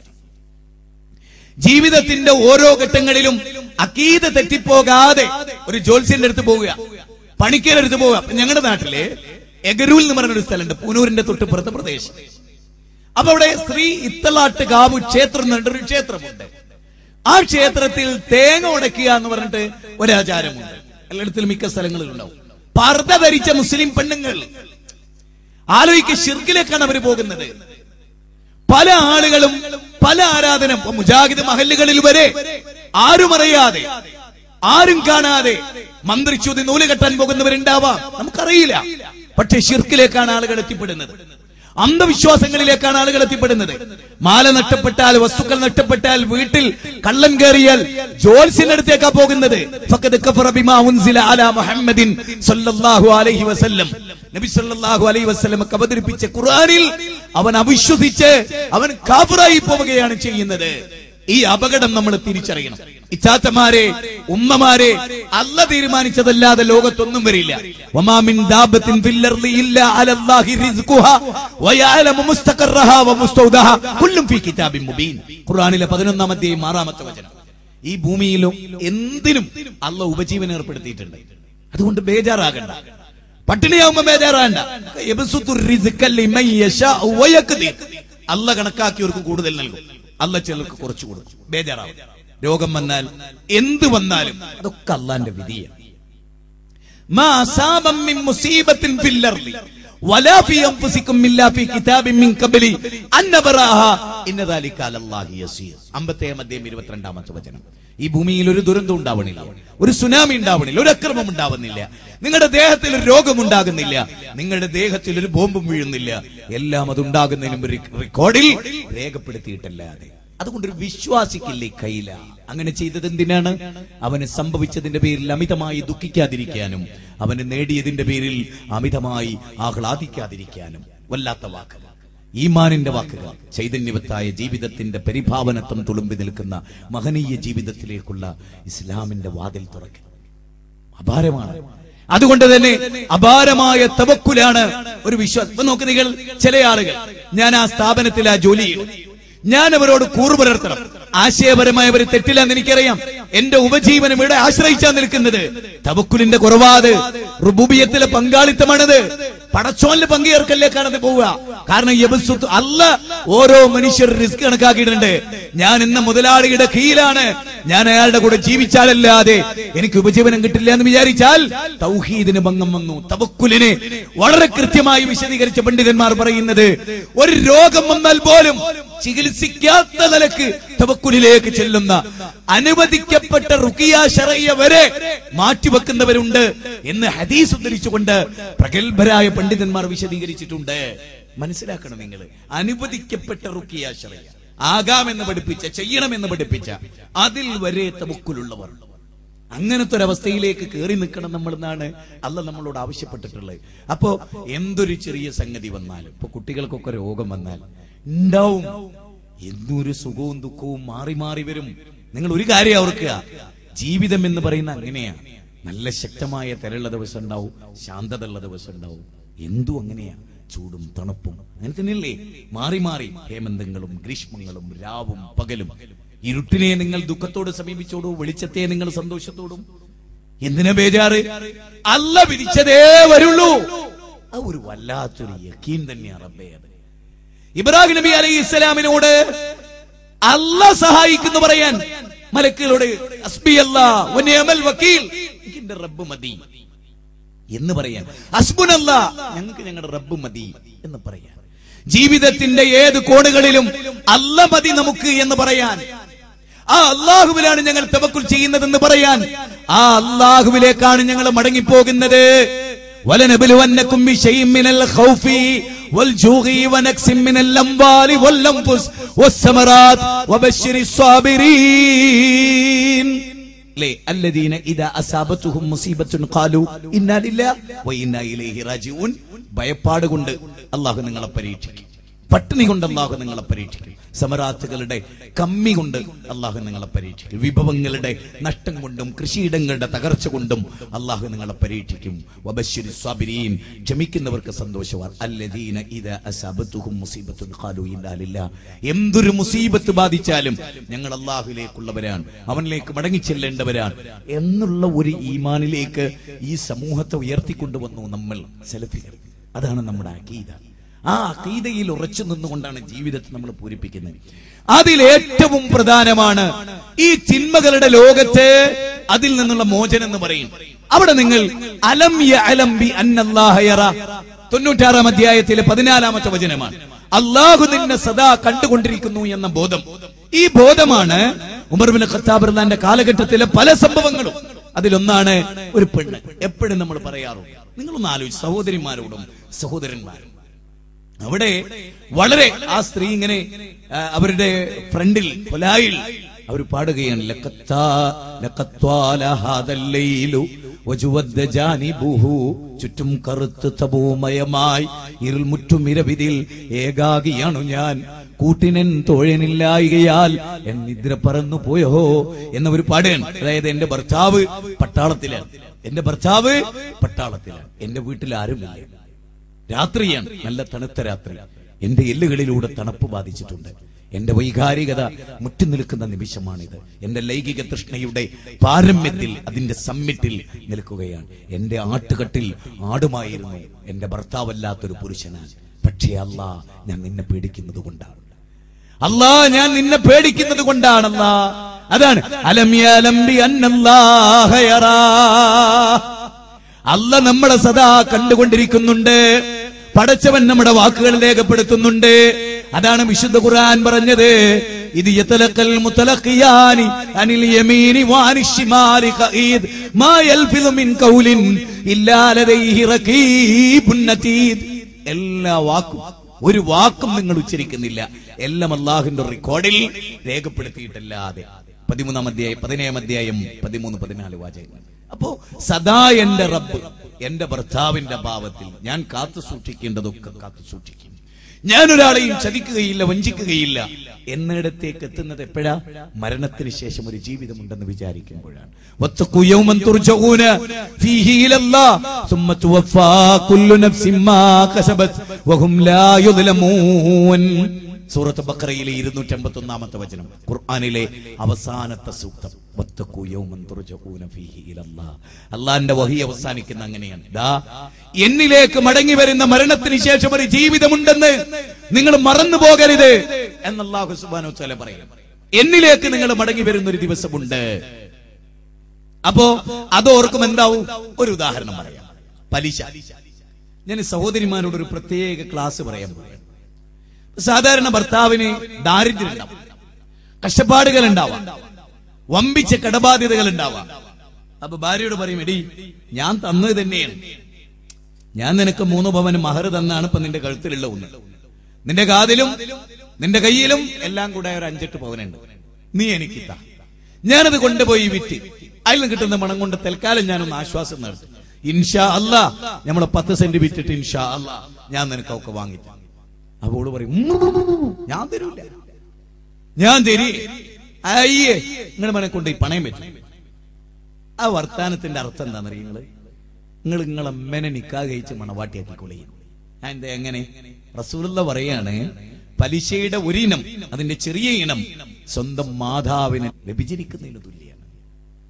Speaker 1: ജീവിതത്തിന്റെ ഓരോ ഘട്ടങ്ങളിലും അക്കീത തെറ്റിപ്പോകാതെ ഒരു ജോത്സ്യന്റെ അടുത്ത് പോവുക പണിക്കേരുടെ അടുത്ത് പോവുക അപ്പൊ ഞങ്ങളുടെ നാട്ടില് എഗരൂൽ എന്ന് പറഞ്ഞൊരു സ്ഥലമുണ്ട് പൂനൂരിന്റെ തൊട്ടുപുറത്തെ പ്രദേശം അപ്പൊ അവിടെ ശ്രീ ഇത്തളാട്ട് കാവു ക്ഷേത്രം എന്ന് പറഞ്ഞിട്ടൊരു ക്ഷേത്രമുണ്ട് ആ ക്ഷേത്രത്തിൽ തേങ്ങ ഉടക്കുക എന്ന് പറഞ്ഞിട്ട് ഒരാചാരമുണ്ട് എല്ലായിടത്തിലും മിക്ക സ്ഥലങ്ങളിലും ഉണ്ടാവും പർദ്ദ ധരിച്ച മുസ്ലിം പെണ്ണുങ്ങൾ ആലോചിക്ക ഷിർക്കിലേക്കാണ് അവർ പോകുന്നത് പല ആളുകളും പല ആരാധന ഇപ്പൊ മുജാഹിദ് മഹല്ലുകളിൽ വരെ ആരും അറിയാതെ ആരും കാണാതെ മന്ത്രിച്ചൂതി നൂല് കെട്ടാൻ പോകുന്നവരുണ്ടാവാം നമുക്കറിയില്ല പക്ഷെ ഷിർക്കിലേക്കാണ് ആളുകൾ എത്തിപ്പെടുന്നത് അന്ധവിശ്വാസങ്ങളിലേക്കാണ് ആളുകൾ എത്തിപ്പെടുന്നത് മാല നഷ്ടപ്പെട്ടാൽ വസ്തുക്കൾ നഷ്ടപ്പെട്ടാൽ വീട്ടിൽ കള്ളൻ കയറിയാൽ ജോൽസിന്റെ അടുത്തേക്കാ പോകുന്നത് ഫഖദ് കഫറ ബിമാ ഉൻസില അലാ മുഹമ്മദിൻ സല്ലല്ലാഹു അലൈഹി വസല്ലം നബി സല്ലല്ലാഹു അലൈഹി വസല്ലം അവതരിപ്പിച്ച ഖുർആനിൽ അവൻ അവിശ്വസിച്ച് അവൻ കാഫിറായി പോവുകയാണ് ചെയ്യുന്നത് ഈ അപകടം നമ്മൾ തിരിച്ചറിയണം ഇച്ചാത്തമാരെ ഉമ്മമാരെ അല്ല തീരുമാനിച്ചതല്ലാതെ ലോകത്തൊന്നും വരില്ല വമാമിൻ ദാബത്തിൻ ഫിൽ അർളി ഇല്ലാ അലല്ലാഹി റിസ്ഖുഹാ വയഅലമു മുസ്തഖറഹാ വമുസ്തൗദഹാ കുല്ലും ഫീ കിതാബിൻ മുബീൻ ഖുർആനിലെ 11 ാം അധ്യായം 6 ാമത്തെ വചനം ഈ ഭൂമിയിലും എന്തിനും അല്ല ഉപജീവനം ഏർപ്പെടുത്തിയിട്ടുണ്ട് അതുകൊണ്ട് ബേജാറാകണ്ട പട്ടിണിയാവുമ്പോ ബേജാറാകണ്ട യബ്സുത്തു റിസ്ഖ ലിമൻ യശാഉ വയഖ്ദിർ അല്ല കണക്കാക്കിയവർക്ക് കൂടുതൽ നൽകും അല്ല ചിലർക്ക് കുറച്ചു കൊടുക്കും ബേജാറാവും രോഗം വന്നാൽ എന്ത് വന്നാലും അതൊക്കെ അള്ളാന്റെ വിധിയാണ് മാ അസാബം മിൻ മുസീബത്തിൻ ഫിൽ അർളി വലാ ഫീ അൻഫുസിക്കും ഇല്ലാ ഫീ കിതാബിൻ മിൻ ഖബ്ലി അൻ നബറാഹ ഇന്ന ദാലിക അലല്ലാഹി യസീർ 57 അധ്യായം 22ാമത്തെ വചനം ഈ ഭൂമിയിൽ ഒരു ദുരന്തം ഉണ്ടാവണില്ല ഒരു സുനാമി ഉണ്ടാവണില്ല ഒരു അക്രമം ഉണ്ടാവുന്നില്ല നിങ്ങളുടെ ദേഹത്തിൽ ഒരു രോഗം ഉണ്ടാകുന്നില്ല നിങ്ങളുടെ ദേഹത്തിൽ ഒരു ബോംബും വീഴുന്നില്ല എല്ലാം അത് ഉണ്ടാകുന്നതിനും ഒരു റെക്കോർഡിൽ രേഖപ്പെടുത്തിയിട്ടല്ലാതെ അതുകൊണ്ട് ഒരു വിശ്വാസിക്കില്ലേ കയ്യില അങ്ങനെ ചെയ്തത് എന്തിനാണ് അവന് സംഭവിച്ചതിന്റെ പേരിൽ അമിതമായി ദുഃഖിക്കാതിരിക്കാനും അവന് നേടിയതിന്റെ പേരിൽ അമിതമായി ആഹ്ലാദിക്കാതിരിക്കാനും വല്ലാത്ത വാക്കുകൾ ഈമാനിന്റെ വാക്കുകൾ ചൈതന്യവത്തായ ജീവിതത്തിന്റെ പരിഭാവനത്വം തുളുമ്പി നിൽക്കുന്ന മഹനീയ ജീവിതത്തിലേക്കുള്ള ഇസ്ലാമിന്റെ വാതിൽ തുറക്കൽ അപാരമാണ് അതുകൊണ്ട് തന്നെ അപാരമായ തവക്കുലാണ് ഒരു വിശ്വാസം ഇപ്പൊ നോക്ക് നിങ്ങൾ ചില ആളുകൾ ഞാൻ ആ സ്ഥാപനത്തിൽ ആ ജോലി ചെയ്യും ഞാൻ അവരോട് കൂറു പുലർത്തണം ആശയപരമായ ഒരു തെറ്റില്ലെന്ന് എനിക്കറിയാം എന്റെ ഉപജീവനം ഇവിടെ ആശ്രയിച്ചാ നിൽക്കുന്നത് തവക്കുലിന്റെ കുറവാത് റുബൂബിയത്തിലെ പങ്കാളിത്തമാണത് പടച്ചോലിന്റെ പങ്കുചേർക്കലിലേക്കാണത് പോവുക കാരണം യബസുത്ത് അല്ല ഓരോ മനുഷ്യർ റിസ്ക് കണക്കാക്കിയിട്ടുണ്ട് ഞാൻ ഇന്ന് മുതലാളിയുടെ കീഴിലാണ് ഞാൻ അയാളുടെ കൂടെ ജീവിച്ചാലല്ലാതെ എനിക്ക് ഉപജീവനം കിട്ടില്ല എന്ന് വിചാരിച്ചാൽ തൗഹീദിന് ഭംഗം വന്നു തവക്കുലിനെ വളരെ കൃത്യമായി വിശദീകരിച്ച പണ്ഡിതന്മാർ പറയുന്നത് ഒരു രോഗം വന്നാൽ പോലും ചികിത്സിക്കാത്ത നിലക്ക് തവക്കുലിലേക്ക് ചെല്ലുന്ന അനുവദിക്കപ്പെട്ട റുക്കിയ ഷറയ്യ വരെ മാറ്റിവെക്കുന്നവരുണ്ട് എന്ന് ഹദീസ് ഉദ്ധരിച്ചുകൊണ്ട് പ്രഗത്ഭരായ പണ്ഡിതന്മാർ വിശദീകരിച്ചിട്ടുണ്ട് മനസ്സിലാക്കണം നിങ്ങൾ അനുവദിക്കപ്പെട്ട റുക്കിയ ഷറയ്യ ആകാമെന്ന് പഠിപ്പിച്ച ചെയ്യണമെന്ന് പഠിപ്പിച്ച അതിൽ വരെ തവക്കുലുള്ളവർ അങ്ങനത്തെ ഒരു അവസ്ഥയിലേക്ക് കയറി നിൽക്കണം നമ്മൾ എന്നാണ് അല്ല നമ്മളോട് ആവശ്യപ്പെട്ടിട്ടുള്ളത് അപ്പോ എന്തൊരു ചെറിയ സംഗതി വന്നാലും ഇപ്പൊ കുട്ടികൾക്കൊക്കെ രോഗം വന്നാൽ ഉണ്ടാവും എന്തൊരു സുഖവും ദുഃഖവും മാറി മാറി വരും നിങ്ങൾ ഒരു കാര്യം ഓർക്കുക ജീവിതം എന്ന് പറയുന്ന അങ്ങനെയാ നല്ല ശക്തമായ തിരയുള്ള ദിവസം ഉണ്ടാവും ശാന്തത ഉള്ള ദിവസം ഉണ്ടാവും എന്തും അങ്ങനെയാ ചൂടും തണുപ്പും അങ്ങനെ തന്നെയല്ലേ മാറി മാറി ഹേമന്തങ്ങളും ഗ്രീഷ്മങ്ങളും രാവും പകലും ഇരുട്ടിനെ നിങ്ങൾ ദുഃഖത്തോട് സമീപിച്ചോടൂ വെളിച്ചത്തെ നിങ്ങൾ സന്തോഷത്തോടും എന്തിനാ ബേജാറ് അല്ല വിധിച്ചതേ വരുള്ളൂ അത് ഒരു വല്ലാത്തൊരു യക്കീൻ തന്നെയാണ് റബ്ബേ അത് ഇബ്രാഹിം നബി അലൈഹി ഇസ്ലാമിനോട് അല്ല സഹായിക്കുന്നു പറയാൻ മലക്കുകളോട് അസ്ബി അല്ലാ വനിഅമൽ വക്കീൽ എനിക്ക് എന്റെ റബ്ബ് മതി എന്ന് പറയാൻ അസ്ബുനല്ല ഞങ്ങൾക്ക് ഞങ്ങളുടെ റബ്ബ് മതി എന്ന് പറയാൻ ജീവിതത്തിന്റെ ഏത് കോണുകളിലും അല്ല മതി നമുക്ക് എന്ന് പറയാൻ ആ അള്ളാഹുവിലാണ് ഞങ്ങൾ തവക്കുൽ ചെയ്യുന്നതെന്ന് പറയാൻ ആ അള്ളാഹുവിലേക്കാണ് ഞങ്ങൾ മടങ്ങിപ്പോകുന്നത് ولنبلونكم بشيء من الخوف والجوع ونكس من الأموال والأنفس والثمرات وبشر الصابرين ലേ അല്ലദീന ഇദാ അസാബത്തുഹും മുസീബത്തുൻ ഖാലു ഇന്നാ ലില്ലാഹി വ ഇന്നാ ഇലൈഹി റാജിഊൻ ഭയപ്പാട് കൊണ്ട് അല്ലാഹു നിങ്ങളെ പരീക്ഷിക്കും പട്ടിണി കൊണ്ട് അല്ലാഹു നിങ്ങളെ പരീക്ഷിക്കും സമരാത്തുകളുടെ കമ്മി കൊണ്ട് അല്ലാഹു നിങ്ങളെ പരീക്ഷിക്കും വിഭവങ്ങളുടെ നഷ്ടം കൊണ്ടും കൃഷിയിടങ്ങളുടെ തകർച്ച കൊണ്ടും അല്ലാഹു നിങ്ങളെ പരീക്ഷിക്കും വബശ്ശിരി സ്വാബിരീൻ ക്ഷമിക്കുന്നവർക്ക് സന്തോഷവാർ അല്ലദീന ഇദാ അസാബത്തുഹും മുസീബത്തുൻ ഖാലു ഇന്നാ ലില്ലാഹി എന്തൊരു മുസീബത്ത് ബാധിച്ചാലും ഞങ്ങൾ അള്ളാഹുലേക്കുള്ളവരാണ് അവനിലേക്ക് മടങ്ങിച്ചെല്ലേണ്ടവരാണ് എന്നുള്ള ഒരു ഈമാനിലേക്ക് ഈ സമൂഹത്തെ ഉയർത്തിക്കൊണ്ടുവന്നു നമ്മൾ സെലഫികൾ അതാണ് നമ്മുടെ അക്കീത ആ അക്കീതയിൽ ഉറച്ചു നിന്നുകൊണ്ടാണ് ജീവിതത്തെ നമ്മൾ പൂരിപ്പിക്കുന്നത് അതിൽ ഏറ്റവും പ്രധാനമാണ് ഈ ചിന്മകളുടെ ലോകത്ത് അതിൽ നിന്നുള്ള മോചനം എന്ന് പറയും അവിടെ നിങ്ങൾ അലം യഅലം ബി അന്നല്ലാഹ യറ തൊണ്ണൂറ്റാറാം അധ്യായത്തിലെ പതിനാലാമത്തെ വചനമാണ് അള്ളാഹു നിന്നെ സദാ കണ്ടുകൊണ്ടിരിക്കുന്നു എന്ന ബോധം ഈ ബോധമാണ് ഉമർബിൻ ഖത്താബ് റളിയല്ലാഹുവിന്റെ കാലഘട്ടത്തിലെ പല സംഭവങ്ങളും അതിലൊന്നാണ് ഒരു പെണ്ണ് എപ്പോഴും നമ്മൾ പറയാറുണ്ട് നിങ്ങളൊന്ന് ആലോചിച്ച് സഹോദരിമാരോടും സഹോദരന്മാരും അവിടെ വളരെ ആ സ്ത്രീ ഇങ്ങനെ ആ, അവരുടെ ഫ്രണ്ടിൽ കൊലായിൽ അവർ പാടുകയാണ് ലക്കത്താ ലക്കത്വാല ഹാദൽ ലൈലു വജുവദ്ദ ജാനിബുഹു ചുറ്റും കറുത്ത് തപോമയമായി ഇരുൾ മുറ്റും ഇരവിതിൽ ഏകാകിയാണു ഞാൻ കൂട്ടിനൻ തോഴനില്ലായികയാൽ എൻ നിദ്ര പറന്നു പോയോ എന്നവർ പാടുകയാണ് അതായത് എന്റെ ഭർത്താവ് പട്ടാളത്തിലാണ് എന്റെ ഭർത്താവ് പട്ടാളത്തിലാണ് എന്റെ വീട്ടിൽ ആരുമില്ല രാത്രിയാണ് നല്ല തണുത്ത രാത്രി എന്റെ എല്ലുകളിലൂടെ തണുപ്പ് ബാധിച്ചിട്ടുണ്ട് എന്റെ വൈകാരികത മുറ്റി നിൽക്കുന്ന നിമിഷമാണിത് എന്റെ ലൈംഗിക തൃഷ്ണയുടെ പാരമ്യത്തിൽ അതിന്റെ സമ്മിറ്റിൽ നിൽക്കുകയാണ് എന്റെ ആട്ടുകട്ടിൽ ആടുമായിരുന്നു എന്റെ ഭർത്താവല്ലാത്തൊരു പുരുഷനാണ് പക്ഷേ അല്ലാ ഞാൻ നിന്നെ പേടിക്കുന്നത് കൊണ്ടാണ് അല്ലാ ഞാൻ നിന്നെ പേടിക്കുന്നത് കൊണ്ടാണല്ലാ അതാണ് അലമ്യാലംബി അന്നല്ലാഹ യറാ അല്ല നമ്മളെ സദാ കണ്ടുകൊണ്ടിരിക്കുന്നുണ്ട് പടച്ചവൻ നമ്മുടെ വാക്കുകൾ രേഖപ്പെടുത്തുന്നുണ്ട് അതാണ് വിശുദ്ധ ഖുർആൻ പറഞ്ഞത് ഇത് യതലഖൽ മുതലഖിയാനി അനിൽ യമീനി വാനി ശിമാലി ഖഈദ് മാ യൽഫിദു മിൻ ഖൗലിൻ ഇല്ലാ ലദൈഹി റഖീബുൻ നതീദ് എല്ലാ വാക്കും ഒരു വാക്കും നിങ്ങൾ ഉച്ചരിക്കുന്നില്ല എല്ലാം അള്ളാഹുവിന്റെ റെക്കോർഡിൽ രേഖപ്പെടുത്തിയിട്ടല്ലാതെ പതിമൂന്നാം അധ്യായം പതിനേഴാം അധ്യായം പതിമൂന്ന് പതിനാല് വാചകങ്ങൾ അപ്പോ സദാ എന്റെ റബ്ബ് എന്റെ ഭർത്താവിന്റെ ഭാവത്തിൽ ഞാൻ കാത്തു സൂക്ഷിക്കേണ്ടതൊക്കെ കാത്തു സൂക്ഷിക്കും ഞാൻ ഒരാളെയും ചതിക്കുകയില്ല വഞ്ചിക്കുകയില്ല എന്നിടത്തേക്ക് എത്തുന്നത് എപ്പോഴാ മരണത്തിന് ശേഷം ഒരു ജീവിതമുണ്ടെന്ന് വിചാരിക്കുമ്പോഴാണ് واتقوا يوما ترجعون فيه إلى الله ثم توفى كل نفس ما كسبت وهم لا يظلمون സൂറത്ത് ബക്കറയിലെ ഇരുന്നൂറ്റി അമ്പത്തി ഒന്നാമത്തെ വചനം ഖുർആാനിലെ അവസാനത്തെ സൂക്തം വത്തഖൂ യൗമൻ തുർജഊന ഫീഹി ഇലല്ലാഹ്. അള്ളാന്റെ വഹി അവസാനിക്കുന്ന അങ്ങനെയാണ് ദാ എന്നിലേക്ക് മടങ്ങി വരുന്ന മരണത്തിന് ശേഷം ഒരു ജീവിതമുണ്ടെന്ന് നിങ്ങൾ മറന്നു പോകരുത് എന്നല്ലാഹു സുബാനോ ചല പറയും എന്നിലേക്ക് നിങ്ങൾ മടങ്ങി വരുന്ന ഒരു ദിവസമുണ്ട് അപ്പോ അത് ഓർക്കും എന്താവും ഒരു ഉദാഹരണം പറയാം പലിശ ഞാൻ സഹോദരിമാരോട് ഒരു പ്രത്യേക ക്ലാസ് പറയാൻ പോവുകയാണ് സാധാരണ ഭർത്താവിന് ദാരിദ്ര്യം ഉണ്ടാവും കഷ്ടപ്പാടുകൾ ഉണ്ടാവാം വമ്പിച്ച കടബാധ്യതകൾ ഉണ്ടാവാം അപ്പൊ ഭാര്യയോട് പറയും എടി ഞാൻ തന്നത് തന്നെയാണ് ഞാൻ നിനക്ക് മൂന്ന് പവന് മഹർ തന്നാണ് ഇപ്പൊ നിന്റെ കഴുത്തിലുള്ള ഒന്ന് നിന്റെ കാതിലും നിന്റെ കയ്യിലും എല്ലാം കൂടെ ഒരു അഞ്ചെട്ട് പവനുണ്ട് നീ എനിക്ക് താ ഞാനത് കൊണ്ടുപോയി വിറ്റ് അതിൽ നിന്ന് കിട്ടുന്ന മണം കൊണ്ട് തൽക്കാലം ഞാനൊന്ന് ആശ്വാസം നടത്തി ഇൻഷാ അല്ല നമ്മളെ പത്ത് സെന്റ് വിറ്റിട്ട് ഇൻഷാ അല്ല ഞാൻ നിനക്കൊക്കെ വാങ്ങിച്ചു അവള് പറയും "ഉം, ഞാൻ തരൂല ഞാൻ തരി അയ്യേ നിങ്ങൾ മനെ കൊണ്ട് ഈ പണയം പറ്റും ആ വർത്താനത്തിന്റെ അർത്ഥം എന്താണെന്ന് നിങ്ങള് നിങ്ങൾ നിങ്ങളെ അമ്മനെ നിക്കാ കഴിച്ച് മണവാട്ടിയാക്കിക്കൊള്ളിയും എന്താ എങ്ങനെ റസൂലുള്ള പറയാണ് പലിശയുടെ ഒരിനം അതിന്റെ ചെറിയ ഇനം സ്വന്തം മാതാവിനെ വ്യഭിചരിക്കുന്നതിന് തുല്യാണ്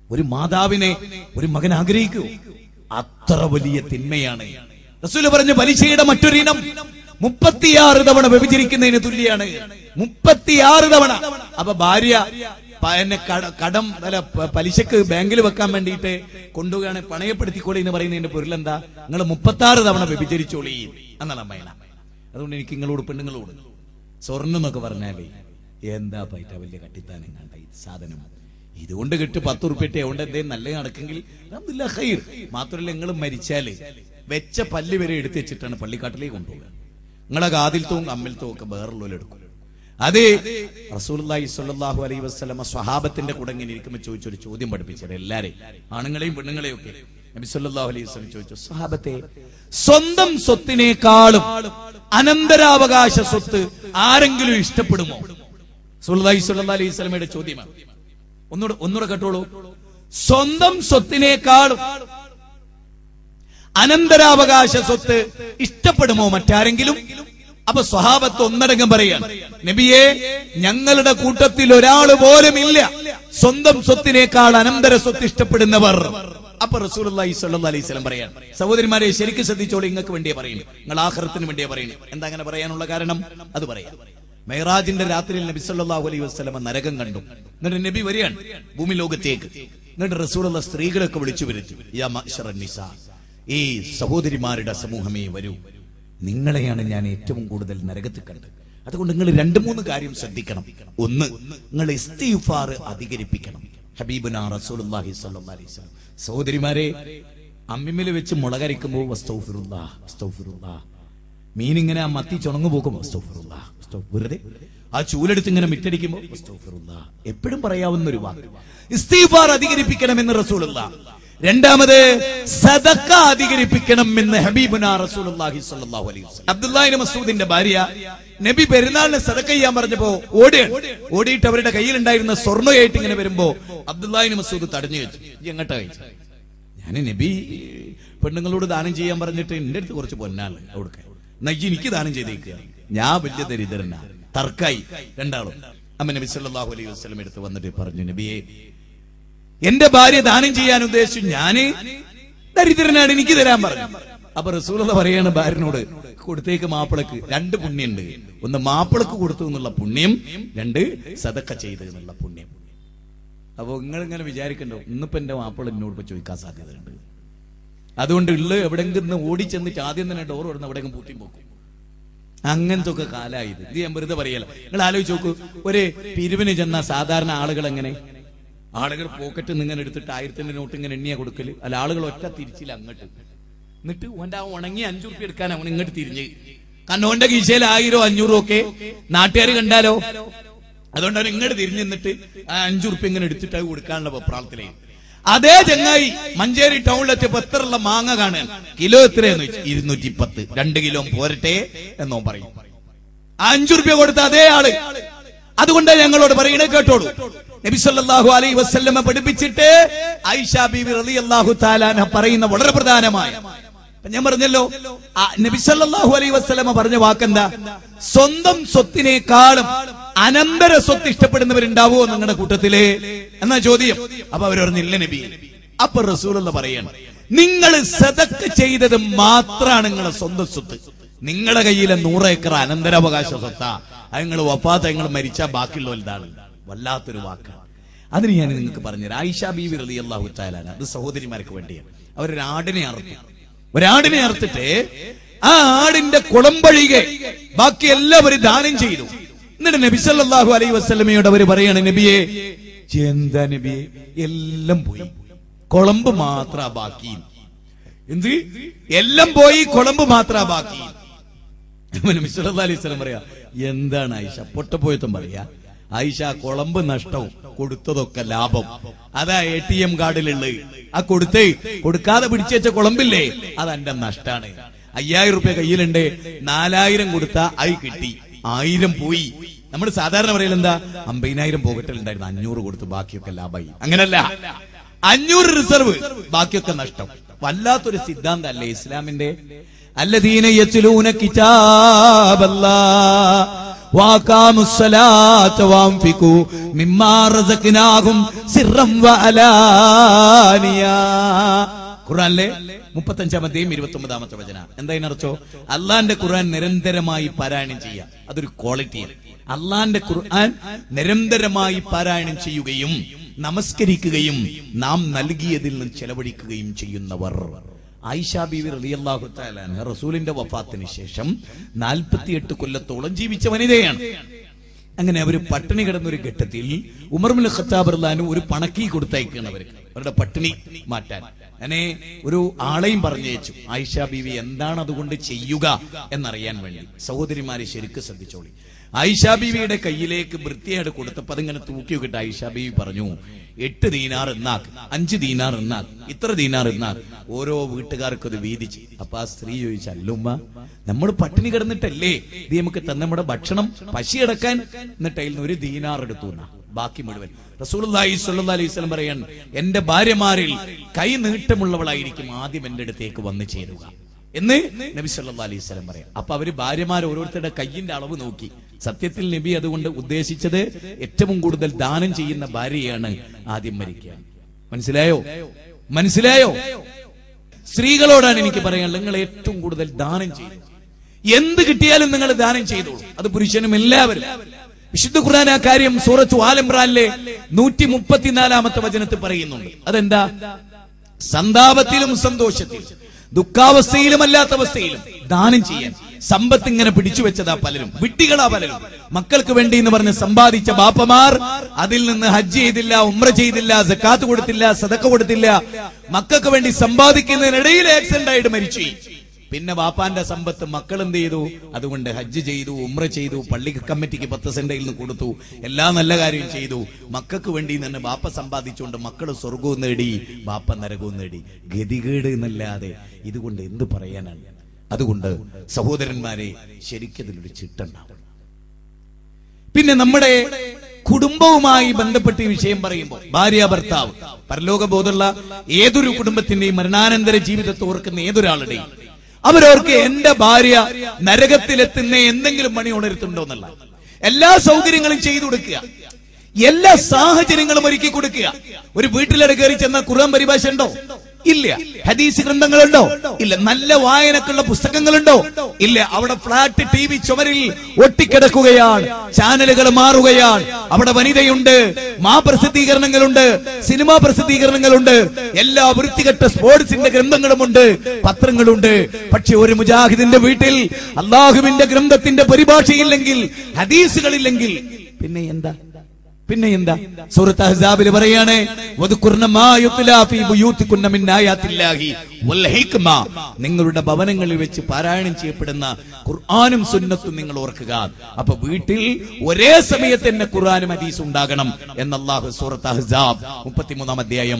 Speaker 1: ഒരു മാതാവിനെ ഒരു മകൻ ആഗ്രഹിക്കൂ അത്ര വലിയ തിന്മയാണ് റസൂല് പറഞ്ഞു പലിശയുടെ മറ്റൊരു ഇനം മുപ്പത്തിയാറ് തവണ വ്യഭിചരിക്കുന്നതിന് തുല്യാണ് മുപ്പത്തിയാറ് തവണ അപ്പൊ ഭാര്യ പ- എന്നെ കട- കടം അല്ല പ- പലിശക്ക് ബാങ്കിൽ വെക്കാൻ വേണ്ടിയിട്ട് കൊണ്ടുപോകാണ് പണയപ്പെടുത്തിക്കോളി എന്ന് പറയുന്നതിന്റെ പൊരുളെന്താ നിങ്ങൾ മുപ്പത്തി ആറ് തവണ വ്യഭിചരിച്ചോളി എന്നാണ് അമ്മയണ അതുകൊണ്ട് എനിക്ക് നിങ്ങളോട് പെണ്ണുങ്ങളോട് സ്വർണ്ണം എന്നൊക്കെ പറഞ്ഞാലേ എന്താ പൈറ്റ വലിയ കട്ടിത്താനം കണ്ട ഈ സാധനം ഇതുകൊണ്ട് കിട്ടി പത്ത് ഉറുപ്പിട്ട് അതുകൊണ്ട് എന്തേലും നല്ല നടക്കെങ്കിൽ അൽഹംദുലില്ലാ ഖൈർ മാത്രമല്ല നിങ്ങൾ മരിച്ചാല് വെച്ച പല്ല് വരെ എടുത്ത് വെച്ചിട്ടാണ് പള്ളിക്കാട്ടിലേക്ക് കൊണ്ടുപോകുക നിങ്ങളെ കാതിൽത്തവും അമ്മിൽത്തവും ഒക്കെ വേറുള്ളവരും എടുക്കും അത് റസൂലുള്ളാഹി സ്വല്ലല്ലാഹു അലൈഹി വസല്ലമ സ്വഹാബത്തിന്റെ കൂടെ ഇങ്ങനെ ഇരിക്കുമ്പോൾ ചോദിച്ചൊരു ചോദ്യം പഠിപ്പിച്ചത് എല്ലാരെയും ആണുങ്ങളെയും പെണ്ണുങ്ങളെയും ഒക്കെ നബി സല്ലല്ലാഹു അലൈഹി വസല്ലം ചോദിച്ചു സ്വഹാബത്തെ സ്വന്തം സ്വത്തിനേക്കാളും അനന്തരാവകാശ സ്വത്ത് ആരെങ്കിലും ഇഷ്ടപ്പെടുമോ സുല്ലാഹി സ്വല്ലല്ലാഹു അലൈഹി വസല്ലമയുടെ ചോദ്യമാണ് ഒന്നുകൂടെ ഒന്നുകൂടെ കേട്ടോളൂ സ്വന്തം സ്വത്തിനേക്കാളും അനന്തരാവകാശ സ്വത്ത് ഇഷ്ടപ്പെടുമോ മറ്റാരെങ്കിലും അപ്പൊ സ്വഹാബത്ത് ഒന്നടങ്കം പറയാണ് നബിയെ ഞങ്ങളുടെ കൂട്ടത്തിൽ ഒരാൾ പോലും ഇല്ല സ്വന്തം സ്വത്തിനേക്കാൾ അനന്തര സ്വത്ത് ഇഷ്ടപ്പെടുന്നവർ അപ്പൊ റസൂലുള്ളാഹി സ്വല്ലല്ലാഹു അലൈഹി വസല്ലം പറയാൻ സഹോദരിമാരെ ശരിക്കും ശ്രദ്ധിച്ചോളൂ നിങ്ങൾക്ക് വേണ്ടിയേ പറയുന്നു നിങ്ങൾ ആഖിറത്തിന് വേണ്ടിയേ പറയുന്നു എന്താ അങ്ങനെ പറയാനുള്ള കാരണം അത് പറയാം മെഹറാജിന്റെ രാത്രിയിൽ നബി സല്ലല്ലാഹു അലൈഹി വസല്ലമ നരകം കണ്ടു എന്നിട്ട് നബി വരികയാണ് ഭൂമി ലോകത്തേക്ക് എന്നിട്ട് റസൂലുള്ള സ്ത്രീകളൊക്കെ വിളിച്ചു വരുത്തി യാ മഅ്ശറൻ നിസാ ഈ സഹോദരിമാരുടെ സമൂഹമേ വരൂ നിങ്ങളെയാണ് ഞാൻ ഏറ്റവും കൂടുതൽ നരകത്തിൽ കണ്ടത് അതുകൊണ്ട് നിങ്ങൾ രണ്ട് മൂന്ന് കാര്യം ശ്രദ്ധിക്കണം ഒന്ന് നിങ്ങൾ ഇസ്തിഗ്ഫാർ അധികരിപ്പിക്കണം ഹബീബുന റസൂലുള്ളാഹി സ്വല്ലല്ലാഹി അലൈഹി വസല്ലം സഹോദരിമാരെ അമ്മിമ്മൽ വെച്ച് മുളകരിക്കുമ്പോൾ വസ്തൗഫിറുല്ലാ വസ്തൗഫിറുല്ലാ മീനിങ്ങനെ ആ മത്തി ചുണങ്ങു പോകുമ്പോ അസ്തഗ്ഫിറുല്ലാ, അസ്തഗ്ഫിർ- വെറുതെ ആ ചൂലെടുത്ത് ഇങ്ങനെ മിറ്റടിക്കുമ്പോ അസ്തഗ്ഫിറുല്ലാ. എപ്പോഴും പറയാവുന്ന ഒരു വാക്ക് ഇസ്തീഫാർ അധികരിപ്പിക്കണമെന്ന് റസൂലുള്ള രണ്ടാമത് സദക്ക അധികരിപ്പിക്കണം എന്ന് ഹബീബുന റസൂലുള്ളാഹി സ്വല്ലല്ലാഹു അലൈഹി വസല്ലം അബ്ദുല്ലാഹിബ്നു മസൂദിന്റെ ഭാര്യ നബി പെരുന്നാളിന് സദക്ക ചെയ്യാൻ പറഞ്ഞപ്പോ ഓടുകയാണ് ഓടിയിട്ട് അവരുടെ കയ്യിലുണ്ടായിരുന്ന സ്വർണ്ണയായിട്ട് ഇങ്ങനെ വരുമ്പോ അബ്ദുല്ലാഹിബ്നു മസൂദ് തടഞ്ഞു വെച്ചു "ഇയ്യ് എങ്ങട്ടാ കഴിച്ചു ഞാൻ നബി പെണ്ണുങ്ങളോട് ദാനം ചെയ്യാൻ പറഞ്ഞിട്ട് എന്റെ അടുത്ത് കുറച്ച് പൊന്നാണ് കൊടുക്ക നയ്യ് എനിക്ക് ദാനം ചെയ്തേക്കുക ഞാൻ വലിയ ദരിദ്രനാ തർക്കായി രണ്ടാളും അമ്മ നബി സല്ലല്ലാഹു അലൈഹി വസല്ലം എടുത്ത് വന്നിട്ട് പറഞ്ഞു നബിയെ എന്റെ ഭാര്യ ദാനം ചെയ്യാൻ ഉദ്ദേശിച്ചു ഞാന് ദരിദ്രനാണ് എനിക്ക് തരാൻ പറഞ്ഞു അപ്പൊ റസൂലത പറയാണ് ഭാര്യനോട് കൊടുത്തേക്ക് മാപ്പിളക്ക് രണ്ട് പുണ്യുണ്ട് ഒന്ന് മാപ്പിളക്ക് കൊടുത്തു എന്നുള്ള പുണ്യം രണ്ട് സതക്ക ചെയ്ത് എന്നുള്ള പുണ്യം അപ്പൊ നിങ്ങൾ ഇങ്ങനെ വിചാരിക്കണ്ടോ ഇന്നിപ്പോ എന്റെ മാപ്പിള എന്നോട് ഇപ്പൊ ചോദിക്കാൻ സാധ്യതയുണ്ട് അതുകൊണ്ട് ഉള്ള എവിടെങ്കിലും ഓടി ചെന്നിട്ട് ആദ്യം തന്നെ ഡോർ തുറന്ന് എവിടെയെങ്കിലും പൂട്ടി പോക്കും അങ്ങനത്തെ ഒക്കെ കാലായത് ഇത് ഞാൻ വെറുതെ പറയല നിങ്ങൾ ആലോചിച്ച് നോക്കൂ ഒരു പിരിവിന് ചെന്ന സാധാരണ ആളുകൾ എങ്ങനെ ആളുകൾ പോക്കറ്റ് ഇങ്ങനെ എടുത്തിട്ട് ആയിരത്തിന്റെ നോട്ട് ഇങ്ങനെ എണ്ണിയാ കൊടുക്കല് അല്ല ആളുകൾ ഒറ്റ തിരിച്ചില്ല അങ്ങോട്ട് എന്നിട്ട് ഓന്റെ ആ ഉണങ്ങി അഞ്ചു റുപ്യ എടുക്കാൻ അവൻ ഇങ്ങോട്ട് തിരിഞ്ഞ് കാരണം ഓന്റെ കീശയിൽ ആയിരോ അഞ്ഞൂറോ ഒക്കെ നാട്ടുകാർ കണ്ടാലോ അതുകൊണ്ട് അവൻ ഇങ്ങോട്ട് തിരിഞ്ഞു നിന്നിട്ട് ആ അഞ്ചു റുപ്യ ഇങ്ങനെ എടുത്തിട്ട് അത് കൊടുക്കാനുള്ള വെപ്രാളത്തിലേക്ക് അതേ ചങ്ങായി മഞ്ചേരി ടൗണിലെത്തിയപ്പോ എത്രയുള്ള മാങ്ങ കാണാൻ കിലോ എത്രയെന്ന് ചോദിച്ചു ഇരുന്നൂറ്റി പത്ത് രണ്ട് കിലോ പോരട്ടെ എന്നോ പറയും ആ അഞ്ചു റുപ്യ കൊടുത്ത അതേ ആള് അതുകൊണ്ട് ഞങ്ങളോട് പറയണേ കേട്ടോളൂ നബി സല്ലല്ലാഹു അലൈഹി വസല്ലമ പഠിപ്പിച്ചിട്ട് ആയിഷ ബീവി റളിയല്ലാഹു തആലാന പറയുന്ന വളരെ പ്രധാനമായ അപ്പൊ ഞാൻ പറഞ്ഞല്ലോ ആ നബി സല്ലല്ലാഹു അലൈഹി വസല്ലമ പറഞ്ഞ വാക്കെന്താ സ്വന്തം സ്വത്തിനേക്കാളും അനന്തര സ്വത്ത് ഇഷ്ടപ്പെടുന്നവരുണ്ടാവോ നിങ്ങളുടെ കൂട്ടത്തില് എന്നാ ചോദ്യം അപ്പൊ അവർ പറഞ്ഞില്ല നബി അപ്പൊ റസൂലുള്ള പറയാണ് നിങ്ങൾ സദക്ക ചെയ്തത് മാത്രമാണ് നിങ്ങളുടെ സ്വന്തം സ്വത്ത് നിങ്ങളുടെ കയ്യിലെ നൂറ് ഏക്കർ അനന്തരാവകാശ സ്വത്താ അത് നിങ്ങൾ വഫാത്ത് നിങ്ങൾ മരിച്ചാൽ ബാക്കിയുള്ള ഇതാണ് വല്ലാത്തൊരു വാക്കാണ് അതിന് ഞാൻ നിങ്ങൾക്ക് പറഞ്ഞുതരാം ആയിഷ ബീവി റലി അള്ളാഹു താലാന അത് സഹോദരിമാർക്ക് വേണ്ടിയാണ് അവരൊരു ആടിനെ അറുത്തു ഒരാടിനെ അറുത്തിട്ട് ആ ആടിന്റെ കുളമ്പഴികെ ബാക്കി എല്ലാവരും ദാനം ചെയ്തു എന്നിട്ട് നബി സല്ലല്ലാഹു അലൈഹി വസല്ലമയോട് അവർ പറയാണ് നബിയെ എന്താ നബിയെ എല്ലാം പോയി കുളമ്പ് മാത്ര ബാക്കി എന്ത് എല്ലാം പോയി കുളമ്പ് മാത്ര ബാക്കി നബി സല്ലല്ലാഹു അലൈഹി വസല്ലം പറയാ എന്താണ് ആയിഷ പൊട്ടപ്പോയത്തും പറയാ ആയിഷ കുളമ്പ് നഷ്ടവും കൊടുത്തതൊക്കെ ലാഭം അതാ എ ടി എം കാർഡിലുള്ളത് ആ കൊടുത്തേ കൊടുക്കാതെ പിടിച്ചുവെച്ച കുളമ്പില്ലേ അത് എന്റെ നഷ്ടാണ് അയ്യായിരം റുപ്യ കയ്യിലുണ്ട് നാലായിരം കൊടുത്ത അത് കിട്ടി ആയിരം പോയി നമ്മൾ സാധാരണ പറയൽ എന്താ അമ്പതിനായിരം പോകട്ടിലുണ്ടായിരുന്നു അഞ്ഞൂറ് കൊടുത്ത് ബാക്കിയൊക്കെ ലാഭമായി അങ്ങനല്ല അഞ്ഞൂറ് റിസർവ് ബാക്കിയൊക്കെ നഷ്ടം വല്ലാത്തൊരു സിദ്ധാന്തം അല്ലേ ഇസ്ലാമിന്റെ الذين يتلون كتاب الله وأقاموا الصلاة وأنفقوا مما رزقناهم سرا وعلانيا ഖുറാനിലെ മുപ്പത്തഞ്ചാം അധ്യായം ഇരുപത്തി ഒമ്പതാമത്തെ വചന എന്താ ഇതിനർത്ഥോ അള്ളാന്റെ ഖുർആൻ നിരന്തരമായി പാരായണം ചെയ്യുക അതൊരു ക്വാളിറ്റിയാണ് അള്ളാന്റെ ഖുർആൻ നിരന്തരമായി പാരായണം ചെയ്യുകയും നമസ്കരിക്കുകയും നാം നൽകിയതിൽ നിന്ന് ചെലവഴിക്കുകയും ചെയ്യുന്നവർ ആയിഷ ബീവി റളിയല്ലാഹു തആല അൻഹ റസൂലിന്റെ വഫാത്തിന് ശേഷം നാൽപ്പത്തിയെട്ട് കൊല്ലത്തോളം ജീവിച്ച വനിതയാണ് അങ്ങനെ അവർ പട്ടിണി കിടന്ന ഒരു ഘട്ടത്തിൽ ഉമർമുൽ ഖത്താബ് റഹ്ലാനു ഒരു പണക്കി കൊടുത്തയക്കുകയാണ് അവർക്ക് അവരുടെ പട്ടിണി മാറ്റാൻ അങ്ങനെ ഒരു ആളെയും പറഞ്ഞയച്ചു ആയിഷ ബീവി എന്താണ് അതുകൊണ്ട് ചെയ്യുക എന്നറിയാൻ വേണ്ടി സഹോദരിമാരെ ശരിക്ക് ശ്രദ്ധിച്ചോളി ആയിഷ ബീവിയുടെ കയ്യിലേക്ക് വൃത്തിയായിട്ട് കൊടുത്തപ്പോ അതിങ്ങനെ തൂക്കി നോക്കിയിട്ട് ആയിഷ ബീവി പറഞ്ഞു എട്ട് ദീനാർ എന്നാക്ക് അഞ്ച് ദീനാർ എന്നാക്ക് ഇത്ര ദീനാർ എന്നാക്ക് ഓരോ വീട്ടുകാർക്കും അത് വീതിച്ച് അപ്പൊ ആ സ്ത്രീ ചോദിച്ചു അല്ലുമ്മ നമ്മൾ പട്ടിണി കിടന്നിട്ടല്ലേ ഇത് നമുക്ക് തന്നെ നമ്മുടെ ഭക്ഷണം പശിയടക്കാൻ എന്നിട്ട് അതിൽ നിന്ന് ഒരു ദീനാർ എടുത്തു എന്നാ ബാക്കി മുഴുവൻ റസൂലുള്ളാഹി സ്വല്ലല്ലാഹി അലൈഹി വസല്ലം പറയാൻ എന്റെ ഭാര്യമാരിൽ കൈ നീട്ടമുള്ളവളായിരിക്കും ആദ്യം എന്റെ അടുത്തേക്ക് വന്നു ചേരുക എന്ന് നബി സല്ലല്ലാഹു അലൈഹി വസല്ലം പറയാം അപ്പൊ അവര് ഭാര്യമാർ ഓരോരുത്തരുടെ കയ്യിന്റെ അളവ് നോക്കി സത്യത്തിൽ നബി അതുകൊണ്ട് ഉദ്ദേശിച്ചത് ഏറ്റവും കൂടുതൽ ദാനം ചെയ്യുന്ന ഭാര്യയാണ് ആദ്യം മരിക്കുക മനസ്സിലായോ മനസ്സിലായോ സ്ത്രീകളോടാണ് എനിക്ക് പറയാനുള്ളത് നിങ്ങൾ ഏറ്റവും കൂടുതൽ ദാനം ചെയ്തു എന്ത് കിട്ടിയാലും നിങ്ങൾ ദാനം ചെയ്തോളൂ അത് പുരുഷനും എല്ലാവരും വിശുദ്ധ ഖുർആൻ ആ കാര്യം സൂറത്ത് ആലംബ്രാനിലെ നൂറ്റി മുപ്പത്തിനാലാമത്തെ വചനത്തിൽ പറയുന്നുണ്ട് അതെന്താ സന്താപത്തിലും സന്തോഷത്തിലും ദുഃഖാവസ്ഥയിലും അല്ലാത്ത അവസ്ഥയിലും ദാനം ചെയ്യാൻ സമ്പത്ത് ഇങ്ങനെ പിടിച്ചു വെച്ചതാ പലരും വിട്ടികളാ പലരും മക്കൾക്ക് വേണ്ടി എന്ന് പറഞ്ഞ് സമ്പാദിച്ച ബാപ്പമാർ അതിൽ നിന്ന് ഹജ്ജ് ചെയ്തില്ല ഉമ്ര ചെയ്തില്ല സക്കാത്ത് കൊടുത്തില്ല സദക്ക കൊടുത്തില്ല മക്കൾക്ക് വേണ്ടി സമ്പാദിക്കുന്നതിനിടയിൽ ആക്സിഡന്റ് ആയിട്ട് മരിച്ചു പിന്നെ ബാപ്പാന്റെ സമ്പത്ത് മക്കൾ എന്ത് ചെയ്തു അതുകൊണ്ട് ഹജ്ജ് ചെയ്തു ഉമ്ര ചെയ്തു പള്ളി കമ്മിറ്റിക്ക് പത്ത് സെന്റയിൽ നിന്ന് കൊടുത്തു എല്ലാ നല്ല കാര്യം ചെയ്തു മക്കൾക്ക് വേണ്ടി തന്നെ ബാപ്പ സമ്പാദിച്ചുകൊണ്ട് മക്കൾ സ്വർഗവും നേടി ബാപ്പ നരകവും നേടി ഗതികേട് എന്നല്ലാതെ ഇതുകൊണ്ട് എന്ത് പറയാനാണ് അതുകൊണ്ട് സഹോദരന്മാരെ ശരിക്കതിലൊരു ചിട്ടുണ്ടാവും പിന്നെ നമ്മുടെ കുടുംബവുമായി ബന്ധപ്പെട്ട ഈ വിഷയം പറയുമ്പോൾ ഭാര്യ ഭർത്താവ് പരലോക ബോധമുള്ള ഏതൊരു കുടുംബത്തിന്റെയും മരണാനന്തര ജീവിതത്തെ ഓർക്കുന്ന ഏതൊരാളുടെയും അവരോർക്ക് എന്റെ ഭാര്യ നരകത്തിലെത്തുന്ന എന്തെങ്കിലും മണി ഉണരുത്തുണ്ടോ എന്നുള്ള എല്ലാ സൗകര്യങ്ങളും ചെയ്തു കൊടുക്കുക എല്ലാ സാഹചര്യങ്ങളും ഒരുക്കി കൊടുക്കുക ഒരു വീട്ടിലിടെ കയറി ചെന്ന ഖുർആൻ പരിഭാഷ ഉണ്ടോ ഇല്ല ഹദീസ് ഗ്രന്ഥങ്ങളുണ്ടോ ഇല്ല നല്ല വായനക്കുള്ള പുസ്തകങ്ങളുണ്ടോ ഇല്ല അവിടെ ഫ്ലാറ്റ് ടി വി ചുമരിൽ ഒട്ടിക്കിടക്കുകയാണ് ചാനലുകൾ മാറുകയാണ് അവിടെ വനിതയുണ്ട് മാ പ്രസിദ്ധീകരണങ്ങളുണ്ട് സിനിമാ പ്രസിദ്ധീകരണങ്ങളുണ്ട് എല്ലാ വൃത്തികെട്ട സ്പോർട്സിന്റെ ഗ്രന്ഥങ്ങളുമുണ്ട് പത്രങ്ങളുണ്ട് പക്ഷെ ഒരു മുജാഹിദിന്റെ വീട്ടിൽ അള്ളാഹുവിന്റെ ഗ്രന്ഥത്തിന്റെ പരിഭാഷയില്ലെങ്കിൽ ഹദീസുകളില്ലെങ്കിൽ പിന്നെ എന്താ പിന്നെ എന്താ സൂറത്ത് അഹ്സാബിൽ പറയാണ് വദ്കുർന മാ യുത്ലാ ഫീ ബുയൂത്തികുന്ന മിൻ ആയാത്തില്ലാഹി വൽ ഹിക്മ നിങ്ങളുടെ ഭവനങ്ങളിൽ വെച്ച് പാരായണം ചെയ്യപ്പെടുന്ന ഖുർആനും സുന്നത്തും നിങ്ങൾ ഓർക്കുക അപ്പൊ വീട്ടിൽ ഒരേ സമയത്ത് തന്നെ ഖുർആനും ഹദീസും ഉണ്ടാകണം എന്ന് അല്ലാഹു സൂറത്ത് അഹ്സാബ് 33 അധ്യായം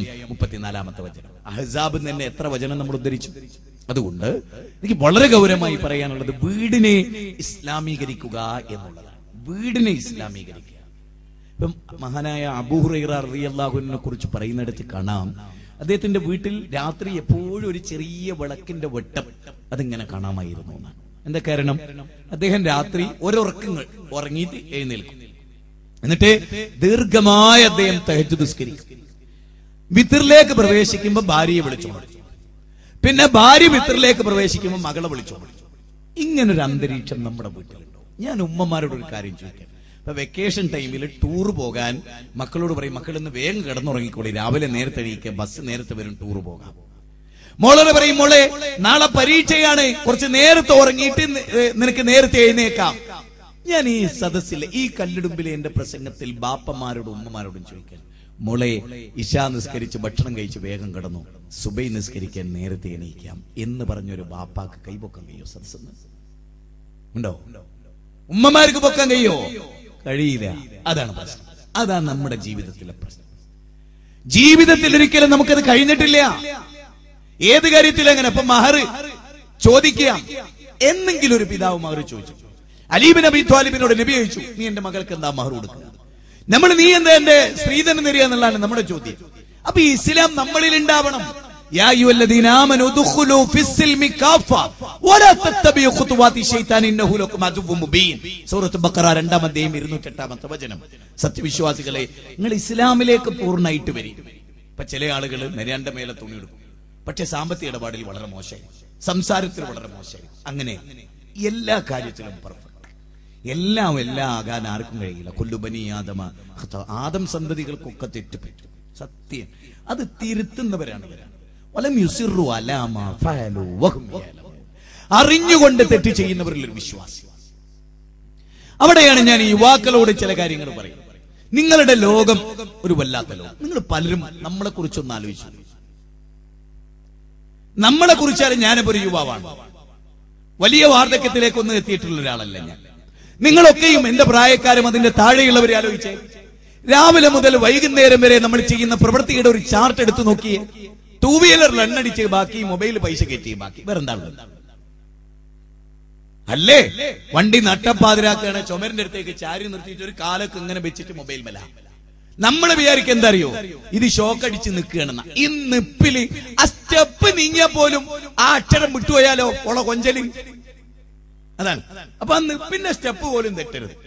Speaker 1: 34 വചനം അഹ്സാബ് തന്നെ എത്ര വചനം നമ്മൾ ഉദ്ധരിച്ചു അതുകൊണ്ട് എനിക്ക് വളരെ ഗൗരവമായി പറയാനുള്ളത് വീടിനെ ഇസ്ലാമീകരിക്കുക എന്നുള്ളതാണ് വീടിനെ ഇസ്ലാമീകരിക്കുക ഇപ്പം മഹാനായ അബൂഹുറൈറിയാഹുവിനെ കുറിച്ച് പറയുന്നിടത്ത് കാണാം അദ്ദേഹത്തിന്റെ വീട്ടിൽ രാത്രി എപ്പോഴും ഒരു ചെറിയ വിളക്കിന്റെ വെട്ടം അതിങ്ങനെ കാണാമായിരുന്നു എന്നാണ് എന്താ കാരണം അദ്ദേഹം രാത്രി ഒരുറക്കങ്ങൾ ഉറങ്ങിയിട്ട് എഴുന്നേൽക്കും എന്നിട്ട് ദീർഘമായ അദ്ദേഹം തഹജ് നിസ്കരിക്കും വിത്തറിലേക്ക് പ്രവേശിക്കുമ്പോൾ ഭാര്യയെ വിളിച്ചോളും പിന്നെ ഭാര്യ വിത്തറിലേക്ക് പ്രവേശിക്കുമ്പോൾ മകളെ വിളിച്ചോളും ഇങ്ങനൊരു അന്തരീക്ഷം നമ്മുടെ വീട്ടിലുണ്ടോ ഞാൻ ഉമ്മമാരോട് ഒരു കാര്യം ചോദിക്കാം ഇപ്പൊ വെക്കേഷൻ ടൈമിൽ ടൂർ പോകാൻ മക്കളോട് പറയും മക്കൾ ഇന്ന് വേഗം കിടന്നുറങ്ങിക്കോളി രാവിലെ നേരത്തെ എണീക്കുക ബസ് നേരത്തെ വരും ടൂർ പോകാം മോളോട് പറയും മോളെ നാളെ പരീക്ഷയാണ് കുറച്ച് നേരത്തെ ഉറങ്ങിയിട്ട് നി- ഏ, നിനക്ക് നേരത്തെ എഴുന്നേക്കാം ഞാൻ ഈ സദസ്സിലെ ഈ കല്ലിടുമ്പിലെ എന്റെ പ്രസംഗത്തിൽ ബാപ്പമാരോടും ഉമ്മമാരോടും ചോദിക്കാൻ മോളെ ഇഷാ നിസ്കരിച്ച് ഭക്ഷണം കഴിച്ച് വേഗം കിടന്നു സുബൈ നിസ്കരിക്കാൻ നേരത്തെ എണീക്കാം എന്ന് പറഞ്ഞൊരു ബാപ്പാക്ക് കൈപൊക്കം കഴിയോ സദസ്സെന്ന് ഉണ്ടോ ഉമ്മമാർക്ക് പൊക്കാൻ കഴിയോ കഴിയില്ല അതാണ് പ്രശ്നം അതാണ് നമ്മുടെ ജീവിതത്തിലെ പ്രശ്നം ജീവിതത്തിൽ ഒരിക്കലും നമുക്കത് കഴിഞ്ഞിട്ടില്ല ഏത് കാര്യത്തിൽ അങ്ങനെ അപ്പൊ മഹർ ചോദിക്കുക എന്നെങ്കിലും ഒരു പിതാവ് മഹർ ചോദിച്ചു അലീബിൻ അബി ത്വാലിബിനോട് നബി ചോദിച്ചു നീ എന്റെ മകൾക്ക് എന്താ മഹർ കൊടുക്കുക നമ്മൾ നീ എന്താ എന്റെ സ്ത്രീധനം തരിക എന്നുള്ളതാണ് നമ്മുടെ ചോദ്യം അപ്പൊ ഈ ഇസ്ലാം നമ്മളിൽ ഉണ്ടാവണം يا أيها الذين آمنوا ادخلوا في السلم كافة ولا تتبعوا خطوات الشيطان إنه لكم عدو مبين സൂറത്ത് ബക്കറ രണ്ടാം അധ്യായം ഇരുന്നൂറ്റെട്ടാമത്തെ വചനം സത്യവിശ്വാസികളെ നിങ്ങൾ ഇസ്ലാമിലേക്ക് പൂർണ്ണമായിട്ട് വരും ഇപ്പൊ ചില ആളുകൾ നിരയാണ്ട മേലെ തുണി എടുക്കും പക്ഷെ സാമ്പത്തിക ഇടപാടിൽ വളരെ മോശമായി സംസാരത്തിൽ വളരെ മോശമായി അങ്ങനെ എല്ലാ കാര്യത്തിലും പെർഫെക്റ്റ് എല്ലാം എല്ലാം ആകാൻ ആർക്കും കഴിയില്ല കൊല്ലുബനി ആദമ ഖത്ത. ആദം സന്തതികൾക്കൊക്കെ തെറ്റുപറ്റും സത്യം അത് തിരുത്തുന്നവരാണ് ഇവരാണ് വലം യുസിറു അലാമ ഫഅലു വഹും യഅലമൂൻ. അറിഞ്ഞുകൊണ്ട് തെറ്റ് ചെയ്യുന്നവരിൽ ഒരു വിശ്വാസി അവിടെയാണ് ഞാൻ ഈ യുവാക്കളോട് ചില കാര്യങ്ങൾ പറയുന്നത് നിങ്ങളുടെ ലോകം ഒരു വല്ലാത്ത ലോകം നിങ്ങൾ പലരും നമ്മളെ കുറിച്ചൊന്ന് ആലോചിച്ചു നമ്മളെ കുറിച്ചാലും ഞാനിപ്പോ ഒരു യുവാവാണ് വലിയ വാർദ്ധക്യത്തിലേക്കൊന്നും എത്തിയിട്ടുള്ള ഒരാളല്ല ഞാൻ നിങ്ങളൊക്കെയും എന്റെ പ്രായക്കാരും അതിന്റെ താഴെയുള്ളവരെ ആലോചിച്ചേ രാവിലെ മുതൽ വൈകുന്നേരം വരെ നമ്മൾ ചെയ്യുന്ന പ്രവൃത്തിയുടെ ഒരു ചാർട്ട് എടുത്തു നോക്കിയേ ടൂ വീലറിൽ എണ്ണടിച്ച് ബാക്കി മൊബൈൽ പൈസ കയറ്റി ബാക്കി വേറെന്താണ് അല്ലേ വണ്ടി നട്ടപ്പാതിരാക്കാണ് ചുമരിന്റെ അടുത്തേക്ക് ചാരി നിർത്തിയിട്ട് ഒരു കാലൊക്കെ ഇങ്ങനെ വെച്ചിട്ട് മൊബൈൽ മേല നമ്മൾ വിചാരിക്കും എന്താ അറിയോ ഇത് ഷോക്ക് അടിച്ച് നിൽക്കുകയാണെന്ന ഈ നിപ്പില് ആ സ്റ്റെപ്പ് നീങ്ങിയാ പോലും ആ അക്ഷരം വിട്ടുപോയാലോ ഉള്ള കൊഞ്ചല് അതാണ് അപ്പൊ ആ നിപ്പിന്റെ സ്റ്റെപ്പ് പോലും തെറ്റരുത്